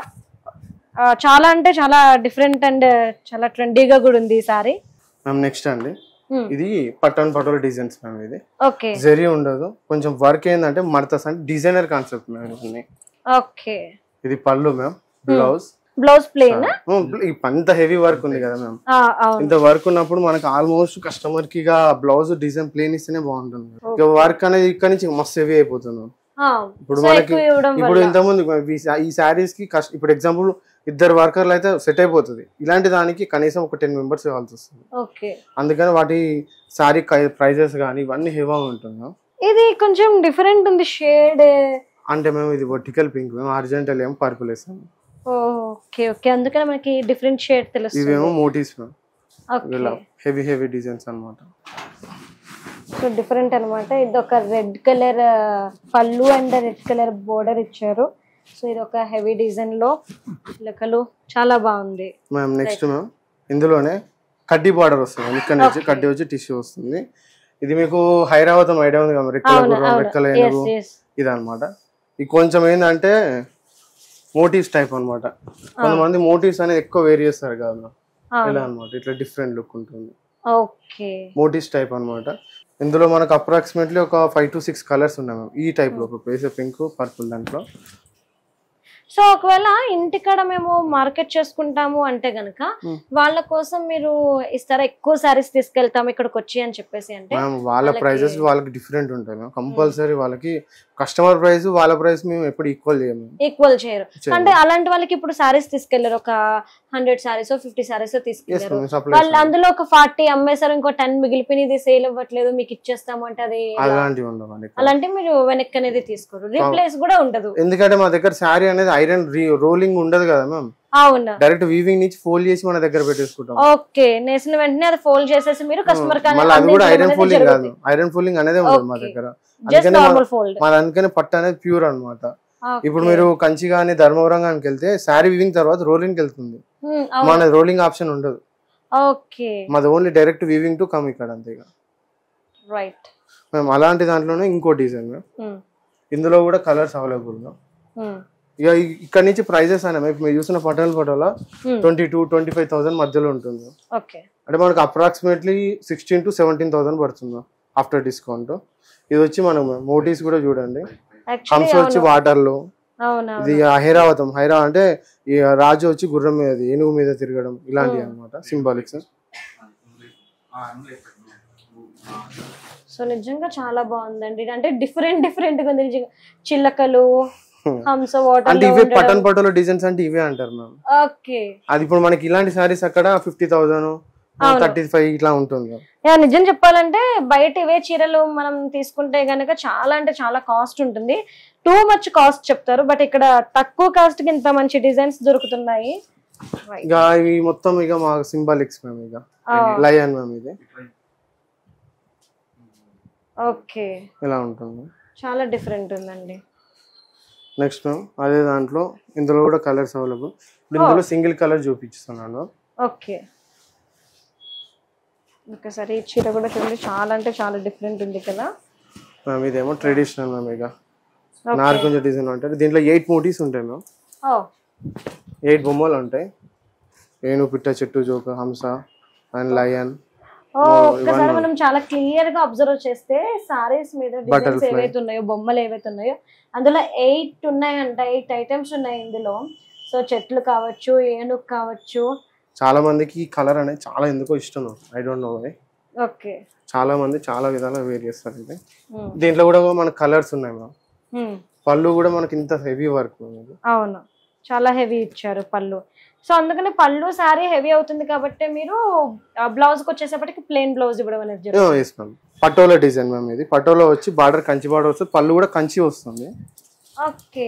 ఆ, చాలా అంటే చాలా డిఫరెంట్ అండ్ చాలా ట్రెండీగా కూడా ఉంది ఈ సారీ మ్యామ్ నెక్స్ట్ అండి ఇది పట్టన్ పటోల డిజైన్స్ మ్యామ్ ఇది ఓకే జరీ ఉండదు కొంచెం వర్క్ ఏంటంటే మడతస్ అంటే డిజైనర్ కాన్సెప్ట్ మ్యామ్ ఇవన్నీ ఓకే ఇది pallu ma'am blouse blouse plain అంత హెవీ వర్క్ ఉంది కదా మ్యామ్ అవును ఇంత వర్క్ ఉన్నప్పుడు మనకు ఆల్మోస్ట్ కస్టమర్ కి ఇక బ్లౌజ్ డిజైన్ ప్లేన్ ఇస్తేనే బాగుంటుంది ఇక వర్క్ అనేది ఇక్కడ నుంచి మస్తు హెవీ అయిపోతుంది ma'am. ఆ, ఇప్పుడు సో మనకి ఎక్కువ ఇవ్వడం ఇప్పుడు వల్ల ఇంతకుముందు ఈ సా- ఈ శారీస్ కి కష్ట ఇప్పుడు ఎగ్జాంపుల్ ఇద్దరు వర్కర్లు అయితే సెట్ అయిపోతుంది ఇలాంటి దానికి కనీసం ఒక టెన్ మెంబర్స్ కావాల్సి వస్తుంది ఓకే అందుకని వాటి శారీ ప్రైజెస్ కానీ ఇవన్నీ హెవీగా ఉంటుంది ma'am. ఇది కొంచెం డిఫరెంట్ ఉంది షేడ్ అంటే మేము ఇది వర్టికల్ పింక్ మేము అర్జెంటల్ ఏమో పర్పుల్ వేసాము ఓకే ఓకే అందుకని మనకి డిఫరెంట్ షేడ్ తెలుస్తుంది ఇవేమో మోటీస్ మ్యామ్ ఓకే ఇలా హెవీ హెవీ డిజైన్స్ అన్నమాట సో డిఫరెంట్ అన్నమాట ఇది ఒక red colour pallu and red colour border ఇచ్చారు సో ఇది ఒక హెవీ డిజైన్ లో లెక్కలు చాలా బాగుంది మ్యామ్ నెక్స్ట్ మ్యామ్ ఇందులోనే కడ్డీ బార్డర్ వస్తుంది ma'am. ఇక్కడ నుంచి కడ్డీ వచ్చి టిష్యూ వస్తుంది ఇది మీకు హైరావతం ఐడియా ఉంది కదా రెక్కల అవును గుర్రం అవును రెక్కల ఎస్ ఏనుగు ఎస్ ఇది అనమాట ఇది కొంచెం ఏంటంటే మోటివ్స్ టైప్ అన్నమాట కొంతమంది మోటివ్స్ అనేది ఎక్కువ వేర్ చేస్తారు కదా ఇలా అన్నమాట ఇట్లా డిఫరెంట్ లుక్ ఉంటుంది ఓకే మోటివ్స్ టైప్ అన్నమాట ఇందులో మనకు అప్రాక్సిమేట్లీ ఒక ఫైవ్ టు సిక్స్ కలర్స్ ఉన్నాయి మ్యామ్ ఈ టైప్ లో ఒక పేసే పింక్ పర్పుల్ దాంట్లో సో ఒకవేళ ఇంటికాడ మేము మార్కెట్ చేసుకుంటాము అంటే గనక వాళ్ళ కోసం మీరు ఇస్తారా ఎక్కువ సారీస్ తీసుకెళ్తాము ఇక్కడికి వచ్చి అని చెప్పేసి అంటే మ్యామ్ వాళ్ళ వాళ్ళకి- ప్రైజెస్ వాళ్ళకి డిఫరెంట్ ఉంటాయి మ్యామ్ కంపల్సరీ వాళ్ళకి కస్టమర్ ప్రైస్ వాళ్ళ ప్రైస్ మేము ఎప్పుడు ఈక్వల్ చేయము ఈక్వల్ చేయరు చేయము. అంటే అలాంటి వాళ్ళకి ఇప్పుడు సారీస్ తీసుకెళ్లారు ఒక hundred saris fifty saris Yes, తీసుకెళ్లారు ma'am, supply వాళ్ళు చేస్తాం. అందులో ఒక ఫార్టీ అమ్మేశారు ఇంకో టెన్ మిగిలిపోయినది సేల్ అవ్వట్లేదు మీకు ఇచ్చేస్తాము అంటే అది ఎలా? అలాంటివి ఉండవు ఇక్కడ. అలాంటి మీరు వెనక్కి అనేది తీసుకోరు రీప్లేస్ కూడా ఉండదు ఎందుకంటే మా దగ్గర శారీ అనేది ఐరన్ రోలింగ్ ఉండదు కదా మ్యామ్ అవును డైరెక్ట్ వీవింగ్ నుంచి ఫోల్డ్ చేసి మన దగ్గర పెట్టేసుకుంటాం ఓకే నేసిన వెంటనే అది ఫోల్డ్ చేసేసి మీరు కస్టమర్ మళ్ళీ అది కూడా ఐరన్ ఫోల్డింగ్ కాదు ఐరన్ ఫోల్డింగ్ అనేది ఉండదు మా Okay. దగ్గర జస్ట్ అందుకనే నార్మల్ ఫోల్డ్ మన అందుకనే పట్టు అనేది ప్యూర్ అన్నమాట ఇప్పుడు మీరు కంచి కానీ ధర్మవరం కానీ వెళ్తే శారీ వివింగ్ తర్వాత రోలింగ్ వెళ్తుంది మన రోలింగ్ ఆప్షన్ ఉండదు ఓకే మాది only direct weaving to come ఇక్కడ అంతే ఇక. రైట్ మేము అలాంటి దాంట్లోనే ఇంకో డిజైన్ మ్యామ్ ఇందులో కూడా కలర్స్ అవైలబుల్ మ్యామ్ ఇక ఇ- ఇక్కడ నుంచి ప్రైజెస్ అనే ఇప్పుడు మీరు చూసిన Patola Patola twenty two twenty five thousand మధ్యలో ఉంటుంది ఓకే అంటే మనకు approximately sixteen to seventeen thousand పడుతుంది ఆఫ్టర్ డిస్కౌంట్ ఇది వచ్చి మనం మోటీస్ కూడా చూడండి హంస యాక్చువల్లీ వచ్చి వాటర్ లో అవునా ఇది హైరావతం హైరా అంటే ఈ రాజు వచ్చి గుర్రం మీద ఏనుగు మీద తిరగడం ఇలాంటివి అన్నమాట సింబాలిక్స్ సో నిజంగా చాలా బాగుందండి అంటే డిఫరెంట్ డిఫరెంట్ గా ఉంది నిజంగా చిల్లకలు హంస వాటర్ అంటే ఇవే పటన్ పటోలో డిజైన్స్ అంటే ఇవే అంటారు మ్యామ్ ఓకే అది ఇప్పుడు మనకి ఇలాంటి సారీస్ అక్కడ ఫిఫ్టీ థౌసండ్ అవును. థర్టీ ఫైవ్ ఇట్లా ఉంటుంది యా నిజం చెప్పాలంటే బయట ఇవే చీరలు మనం తీసుకుంటే గనక చాలా అంటే చాలా కాస్ట్ ఉంటుంది టూ మచ్ కాస్ట్ చెప్తారు బట్ ఇక్కడ తక్కువ కాస్ట్ కి ఇంత మంచి డిజైన్స్ దొరుకుతున్నాయి Right. ఇక ఇవి మొత్తం ఇక మా సింబాలిక్స్ మ్యామ్ ఇక ఆ. లయన్ మ్యామ్ ఇది ఓకే ఇలా ఉంటుంది చాలా డిఫరెంట్ ఉందండి నెక్స్ట్ మ్యామ్ అదే దాంట్లో ఇందులో కూడా కలర్స్ అవైలబుల్ ఇప్పుడు ఇందులో సింగిల్ కలర్ చూపించిస్తున్నాను ఓకే ఒకసారి ఈ చీర కూడా చూడండి చాలా అంటే చాలా డిఫరెంట్ ఉంది కదా మ్యామ్ ఇదేమో ట్రెడిషనల్ మ్యామ్ ఇక నార్కొంజ డిజైన్ ఉంటుంది దీంట్లో ఎయిట్ మూటీస్ ఉంటాయి మ్యామ్ ఓ ఎయిట్ బొమ్మలు ఉంటాయి ఏను పిట్ట చెట్టు జోక హంస అండ్ లయన్ ఓ ఒక్కసారి మనం చాలా క్లియర్ గా అబ్జర్వ్ చేస్తే సారీస్ మీద డిజైన్స్ Butterfly. ఏవైతే ఉన్నాయో బొమ్మలు ఏవైతే ఉన్నాయో అందులో ఎయిట్ ఉన్నాయంట ఎయిట్ ఐటమ్స్ ఉన్నాయి ఇందులో సో చెట్లు కావచ్చు ఏనుగు కావచ్చు చాలా మందికి ఈ కలర్ అనేది చాలా ఎందుకో ఇష్టం I don't know why okay చాలా మంది చాలా విధాలుగా వేర్ చేస్తారు ఇది దీంట్లో కూడా మన కలర్స్ ఉన్నాయి మ్యామ్ పళ్ళు కూడా మనకి ఇంత హెవీ వర్క్ ఉంది అవును చాలా హెవీ ఇచ్చారు పళ్ళు సో అందుకని పళ్ళు సారీ హెవీ అవుతుంది కాబట్టి మీరు బ్లౌజ్ కి వచ్చేసేపటికి ప్లెయిన్ బ్లౌజ్ ఇవ్వడం అనేది జరుగుతుంది yes ma'am Patola design ma'am ఇది పటోలా వచ్చి బార్డర్ కంచి బార్డర్ వస్తుంది పళ్ళు కూడా కంచి వస్తుంది ఓకే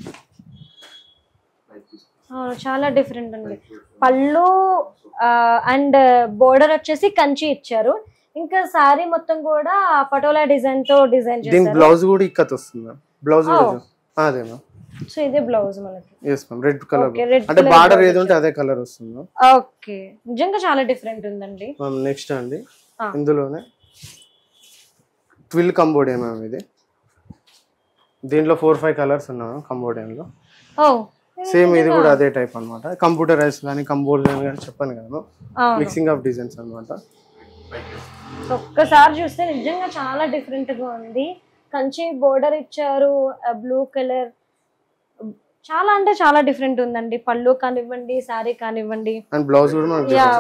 అవును చాలా డిఫరెంట్ అండి పళ్ళు అండ్ బోర్డర్ వచ్చేసి కంచి ఇచ్చారు ఇంకా సారీ మొత్తం కూడా పటోలా డిజైన్ తో డిజైన్ దీని చేశారు బ్లౌజ్ కూడా ఇక్కత్ వస్తుంది మ్యామ్ బ్లౌజ్ కూడా Oh. చూ- అదే మ్యామ్ సో ఇదే బ్లౌజ్ మనకి yes ma'am red colour Okay, red అంటే colour బార్డర్ blouse ఏది ఉంటే అదే కలర్ వస్తుంది మ్యామ్ ఓకే నిజంగా చాలా డిఫరెంట్ ఉందండి మ్యామ్ నెక్స్ట్ అండి Ah. ఇందులోనే ట్విల్ కంబోడియా మ్యామ్ ఇది దీంట్లో ఫోర్ ఫైవ్ కలర్స్ ఉన్నాయి మ్యామ్ కంబోడియన్లో ఓ సేమ్ ఇది కూడా అదే టైప్ అనమాట కంప్యూటరైజ్ కానీ కంబోడియన్ కానీ చెప్పాను కదా అవును మిక్సింగ్ ఆఫ్ డిజైన్స్ అనమాట సో ఒక్కసారి చూస్తే నిజంగా చాలా డిఫరెంట్ గా ఉంది కంచి బోర్డర్ ఇచ్చారు బ్లూ కలర్ చాలా అంటే చాలా డిఫరెంట్ ఉందండి పళ్ళు కానివ్వండి శారీ కానివ్వండి అండ్ బ్లౌజ్ కూడా మనకి యా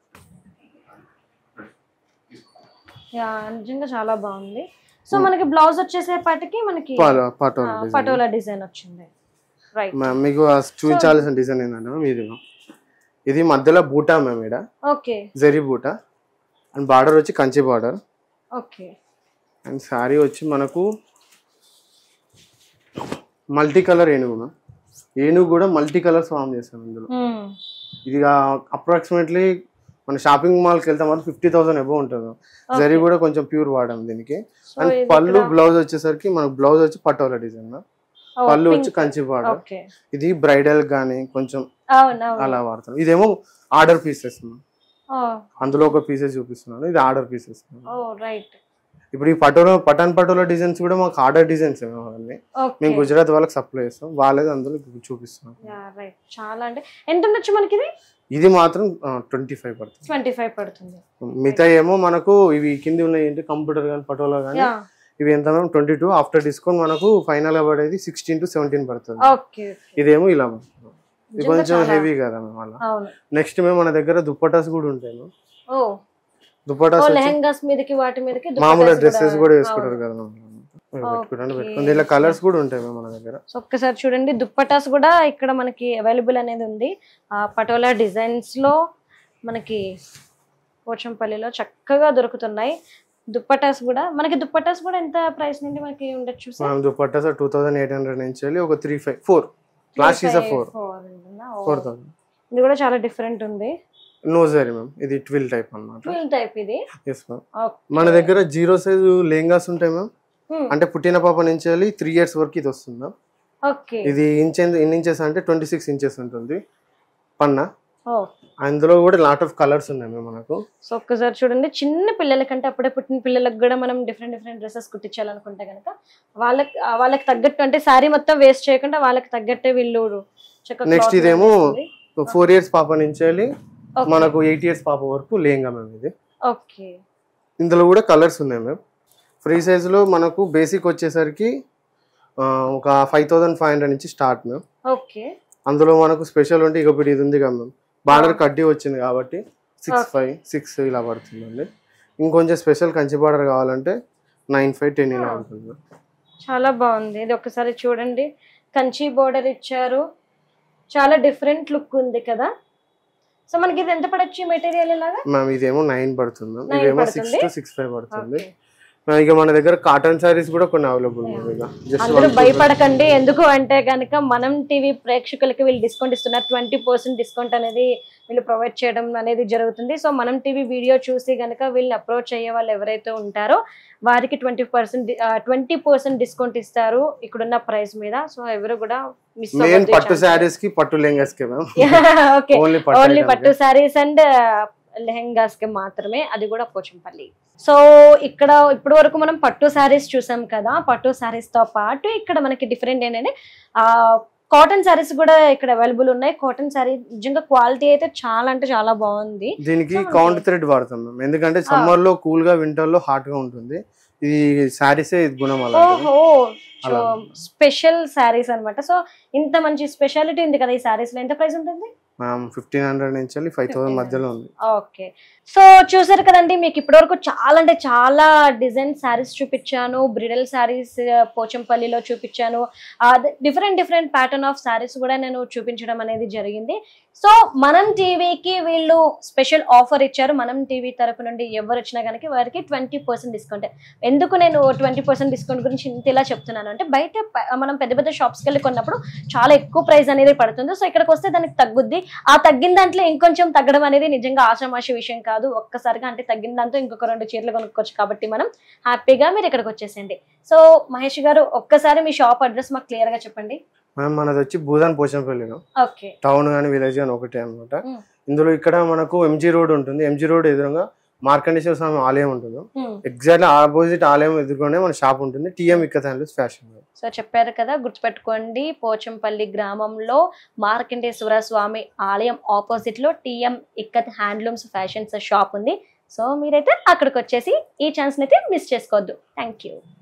యా నిజంగా చాలా బాగుంది సో మనకి బ్లౌజ్ వచ్చేసేపటికి మనకి పటోలా డిజైన్ పటోలా డిజైన్ వచ్చింది రైట్ మ్యామ్ మీకు ఆ చూపించాల్సిన డిజైన్ ఏంటంటే మ్యామ్ ఇది మ్యామ్. ఇది మధ్యలో బూటా మ్యామ్ ఇక్కడ ఓకే జరీ బూటా అండ్ బార్డర్ వచ్చి Kanchi border okay and sari వచ్చి మనకు మల్టీ కలర్ ఏనుగు మ్యామ్ ఏనుగు కూడా మల్టీ కలర్స్ ఫామ్ చేస్తాం ఇందులో ఇది అప్రాక్సిమేట్లీ మన షాపింగ్ మాల్కి వెళ్తే మాత్రం ఫిఫ్టీ థౌసండ్ ఎబో ఉంటుంది జరీ కూడా కొంచెం ప్యూర్ వాడాం దీనికి అండ్ ఇది పళ్ళు బ్లౌజ్ వచ్చేసరికి మనకు బ్లౌజ్ వచ్చి పటోలా డిజైన్ పళ్ళు వచ్చి కంచి బార్డర్ ఓకే ఇది బ్రైడల్ గానీ కొంచెం అవును అవును అలా వాడతాం ఇదేమో ఆర్డర్ పీసెస్ ఓ అందులో ఒక పీసెస్ చూపిస్తున్నాను ఇది ఆర్డర్ పీసెస్ ఓ రైట్ ఇప్పుడు ఈ పటోలా పటాన్ పటోలా డిజైన్స్ కూడా మాకు ఆర్డర్ డిజైన్స్ అవన్నీ ఓకే మేము గుజరాత్ వాళ్ళకి సప్లై చేస్తాం వాళ్ళది అందులో ఇప్పుడు చూపిస్తున్నాం యా రైట్ చాలా అంటే ఎంత ఉండొచ్చు మనకి ఇది ఇది మాత్రం ట్వంటీ ఫైవ్ పడుతుంది ట్వంటీ ఫైవ్ పడుతుంది మిగతా ఏమో మనకు ఇవి కింది ఉన్నాయి ఏంటి కంప్యూటర్ కానీ పటోలా కానీ యా ఇవి ఎంత మేము ట్వంటీ టూ ఆఫ్టర్ డిస్కౌంట్ మనకు ఫైనల్ గా పడేది సిక్స్టీన్ టు సెవెంటీన్ పడుతుంది ఓకే ఇదేమో ఇలా పడుతుంది. ఇది నిజంగా కొంచెం చాలా- హెవీ కదా మేము అలా అవును నెక్స్ట్ మేము మన దగ్గర దుప్పటాస్ కూడా ఉంటాయి మేము. ఓ దుప్పటాస్ ఓ వచ్చి లెహంగాస్ మీదకి వాటి మీదకి మామూలుగా దుపట్టాస్ డ్రెస్సెస్ కూడా అవును. వేసుకుంటారు కదా మేము. ఇవి పెట్టుకుంటాను Okay. పెట్టుకుని దీంట్లో కలర్స్ కూడా ఉంటాయి మేము మన దగ్గర సో ఒక్కసారి చూడండి దుప్పటాస్ కూడా ఇక్కడ మనకి అవైలబుల్ అనేది ఉంది ఆ పటోలా డిజైన్స్ లో మనకి పోచంపల్లిలో చక్కగా దొరుకుతున్నాయి దుప్పటాస్ కూడా మనకి దుప్పటాస్ కూడా ఎంత ప్రైస్ నుండి మనకి ఉండొచ్చు సార్ మనం dupattas two thousand eight hundred నుంచి వెళ్ళి ఒక three five four last is four four thousand ఇది కూడా చాలా డిఫరెంట్ ఉంది నో సరీ మ్యామ్ ఇది ట్విల్ టైప్ అన్నమాట ఫుల్ టైప్ ఇది ఎస్ మ్యామ్ మన దగ్గర జీరో సైజు లెహంగాస్ ఉంటాయి మ్యామ్ అంటే పుట్టిన పాప నుంచి వెళ్ళి త్రీ ఇయర్స్ వరకు ఇది వస్తుంది మ్యామ్ ఓకే ఇది ఇంచ్ ఎన్ని ఇంచెస్ అంటే ట్వంటీ సిక్స్ ఇంచెస్ ఉంటుంది పన్న ఓ అందులో కూడా లాట్ ఆఫ్ కలర్స్ ఉన్నాయి మ్యామ్ మనకు సో ఒక్కసారి చూడండి చిన్న పిల్లలకంటే అప్పుడే పుట్టిన పిల్లలకు కూడా మనం డిఫరెంట్ డిఫరెంట్ డ్రెస్సెస్ కుట్టించాలనుకుంటే కనుక వాళ్ళకి ఆ వాళ్ళకి తగ్గట్టు అంటే శారీ మొత్తం వేస్ట్ చేయకుండా వాళ్ళకి తగ్గట్టే వీళ్ళు చక్కగా నెక్స్ట్ cloth ఇదేమో వేస్తుంది. ఫోర్ ఇయర్స్ పాప నుంచి వెళ్ళి Okay. మనకు ఎయిట్ ఇయర్స్ పాప వరకు లేంగా మ్యామ్ ఇది ఓకే ఇందులో కూడా కలర్స్ ఉన్నాయి మ్యామ్ ఫ్రీ సైజులో మనకు బేసిక్ వచ్చేసరికి ఆ, ఒక ఫైవ్ థౌసండ్ ఫైవ్ హండ్రెడ్ నుంచి స్టార్ట్ మ్యామ్ ఓకే అందులో మనకు స్పెషల్ ఉంటే ఇక ఇది ఉంది కదా మ్యామ్ బార్డర్ కడ్డీ వచ్చింది కాబట్టి సిక్స్ ఫైవ్ సిక్స్ ఇలా పడుతుందండి ఇంకొంచెం స్పెషల్ కంచి బార్డర్ కావాలంటే నైన్ ఫైవ్ టెన్ ఇలా ఉంటుంది ma'am. చాలా బాగుంది ఇది ఒకసారి చూడండి కంచి బోర్డర్ ఇచ్చారు చాలా డిఫరెంట్ లుక్ ఉంది కదా సో మనకి ఇది ఎంత పడొచ్చు మెటీరియల్ ఇలాగా మ్యామ్ ఇదేమో నైన్ పడుతుంది మ్యామ్ Nine ఇదేమో సిక్స్ పడుతుంది. టు సిక్స్ ఫైవ్ పడుతుంది Okay. మ్యామ్ ఇక మన దగ్గర కాటన్ సారీస్ కూడా కొన్ని అవైలబుల్ ఉన్నాయి ఇక జస్ట్ అందరూ భయపడకండి ఎందుకు అంటే కనుక మనం టీవీ ప్రేక్షకులకి వీళ్ళు డిస్కౌంట్ ఇస్తున్నారు ట్వంటీ పర్సెంట్ డిస్కౌంట్ అనేది వీళ్ళు ప్రొవైడ్ చేయడం అనేది జరుగుతుంది సో మనం టీవీ వీడియో చూసి కనుక వీళ్ళని అప్రోచ్ అయ్యే వాళ్ళు ఎవరైతే ఉంటారో వారికి twenty percent twenty percent discount ఇస్తారు ఇక్కడున్న ప్రైస్ మీద సో ఎవరు కూడా మిస్ మెయిన్ పట్టు శారీస్ కి పట్టు లెంగస్ కి మ్యామ్ ఓకే ఓన్లీ పట్టు ఓన్లీ item పట్టు కి. శారీస్ అండ్ లెహెంగాస్ కి మాత్రమే అది కూడా పోచంపల్లి సో ఇక్కడ ఇప్పటి వరకు మనం పట్టు శారీస్ చూసాం కదా పట్టు శారీస్ తో పాటు ఇక్కడ మనకి డిఫరెంట్ ఏంటంటే ఆ కాటన్ శారీస్ కూడా ఇక్కడ అవైలబుల్ ఉన్నాయి కాటన్ శారీ నిజంగా క్వాలిటీ అయితే చాలా అంటే చాలా బాగుంది దీనికి So, కౌంట్ థ్రెడ్ వాడతాం మ్యామ్ ఎందుకంటే సమ్మర్ లో కూల్ గా వింటర్ లో హాట్ గా ఉంటుంది ఇది శారీసే ఇది గుణం అలా ఓహో సో అలా. స్పెషల్ శారీస్ అన్నమాట సో ఇంత మంచి స్పెషాలిటీ ఉంది కదా ఈ శారీస్ లో ఎంత ప్రైస్ ఉంటుంది మ్యామ్ ఫిఫ్టీన్ హండ్రెడ్ నుంచి ఫైవ్ థౌసండ్ 1500. మధ్యలో ఉంది ఓకే సో చూసారు కదండి మీకు ఇప్పటివరకు చాలా అంటే చాలా డిజైన్ శారీస్ చూపించాను బ్రిడల్ శారీస్ పోచంపల్లిలో చూపించాను different different pattern of saris కూడా నేను చూపించడం అనేది జరిగింది సో మనం టీవీకి వీళ్ళు స్పెషల్ ఆఫర్ ఇచ్చారు మనం టీవీ తరపు నుండి ఎవరు వచ్చినా కనుక వారికి ట్వంటీ పర్సెంట్ డిస్కౌంట్ ఎందుకు నేను ట్వంటీ పర్సెంట్ డిస్కౌంట్ గురించి ఇంత ఇలా చెప్తున్నాను అంటే బయట ప- మనం పెద్ద పెద్ద షాప్స్కి వెళ్ళి కొన్నప్పుడు చాలా ఎక్కువ ప్రైస్ అనేది పడుతుంది సో ఇక్కడికి వస్తే దానికి తగ్గుద్ది ఆ తగ్గిన దాంట్లో ఇంకొంచెం తగ్గడం అనేది నిజంగా ఆషామాషి విషయం కాదు ఒక్కసారిగా అంటే తగ్గిన దాంతో ఇంకొక రెండు చీరలు కొనుక్కోవచ్చు కాబట్టి మనం హ్యాపీగా మీరు ఇక్కడికి వచ్చేసండి సో మహేష్ గారు ఒక్కసారి మీ షాప్ అడ్రస్ మాకు క్లియర్ గా చెప్పండి మ్యామ్ మనది వచ్చి భూదాన్ పోచంపల్లిలో ఓకే టౌన్ కానీ విలేజ్ కానీ ఒకటే అనమాట Mm. ఇందులో ఇక్కడ మనకు ఎంజీ రోడ్ ఉంటుంది ఎంజీ రోడ్ ఎదురుగా మార్కండేశ్వర స్వామి ఆలయం ఉంటుంది ఎగ్జాక్ట్ ఆపోజిట్ ఆలయం ఎదురుగానే మన షాప్ ఉంటుంది TM ikat handlooms fashion so చెప్పారు కదా గుర్తుపెట్టుకోండి పోచంపల్లి గ్రామంలో మార్కండేశ్వర స్వామి ఆలయం ఆపోజిట్ లో TM ikat handlooms fashions shop ఉంది సో మీరైతే అక్కడికి వచ్చేసి ఈ ఛాన్స్ అయితే మిస్ చేసుకోవద్దు థ్యాంక్ యూ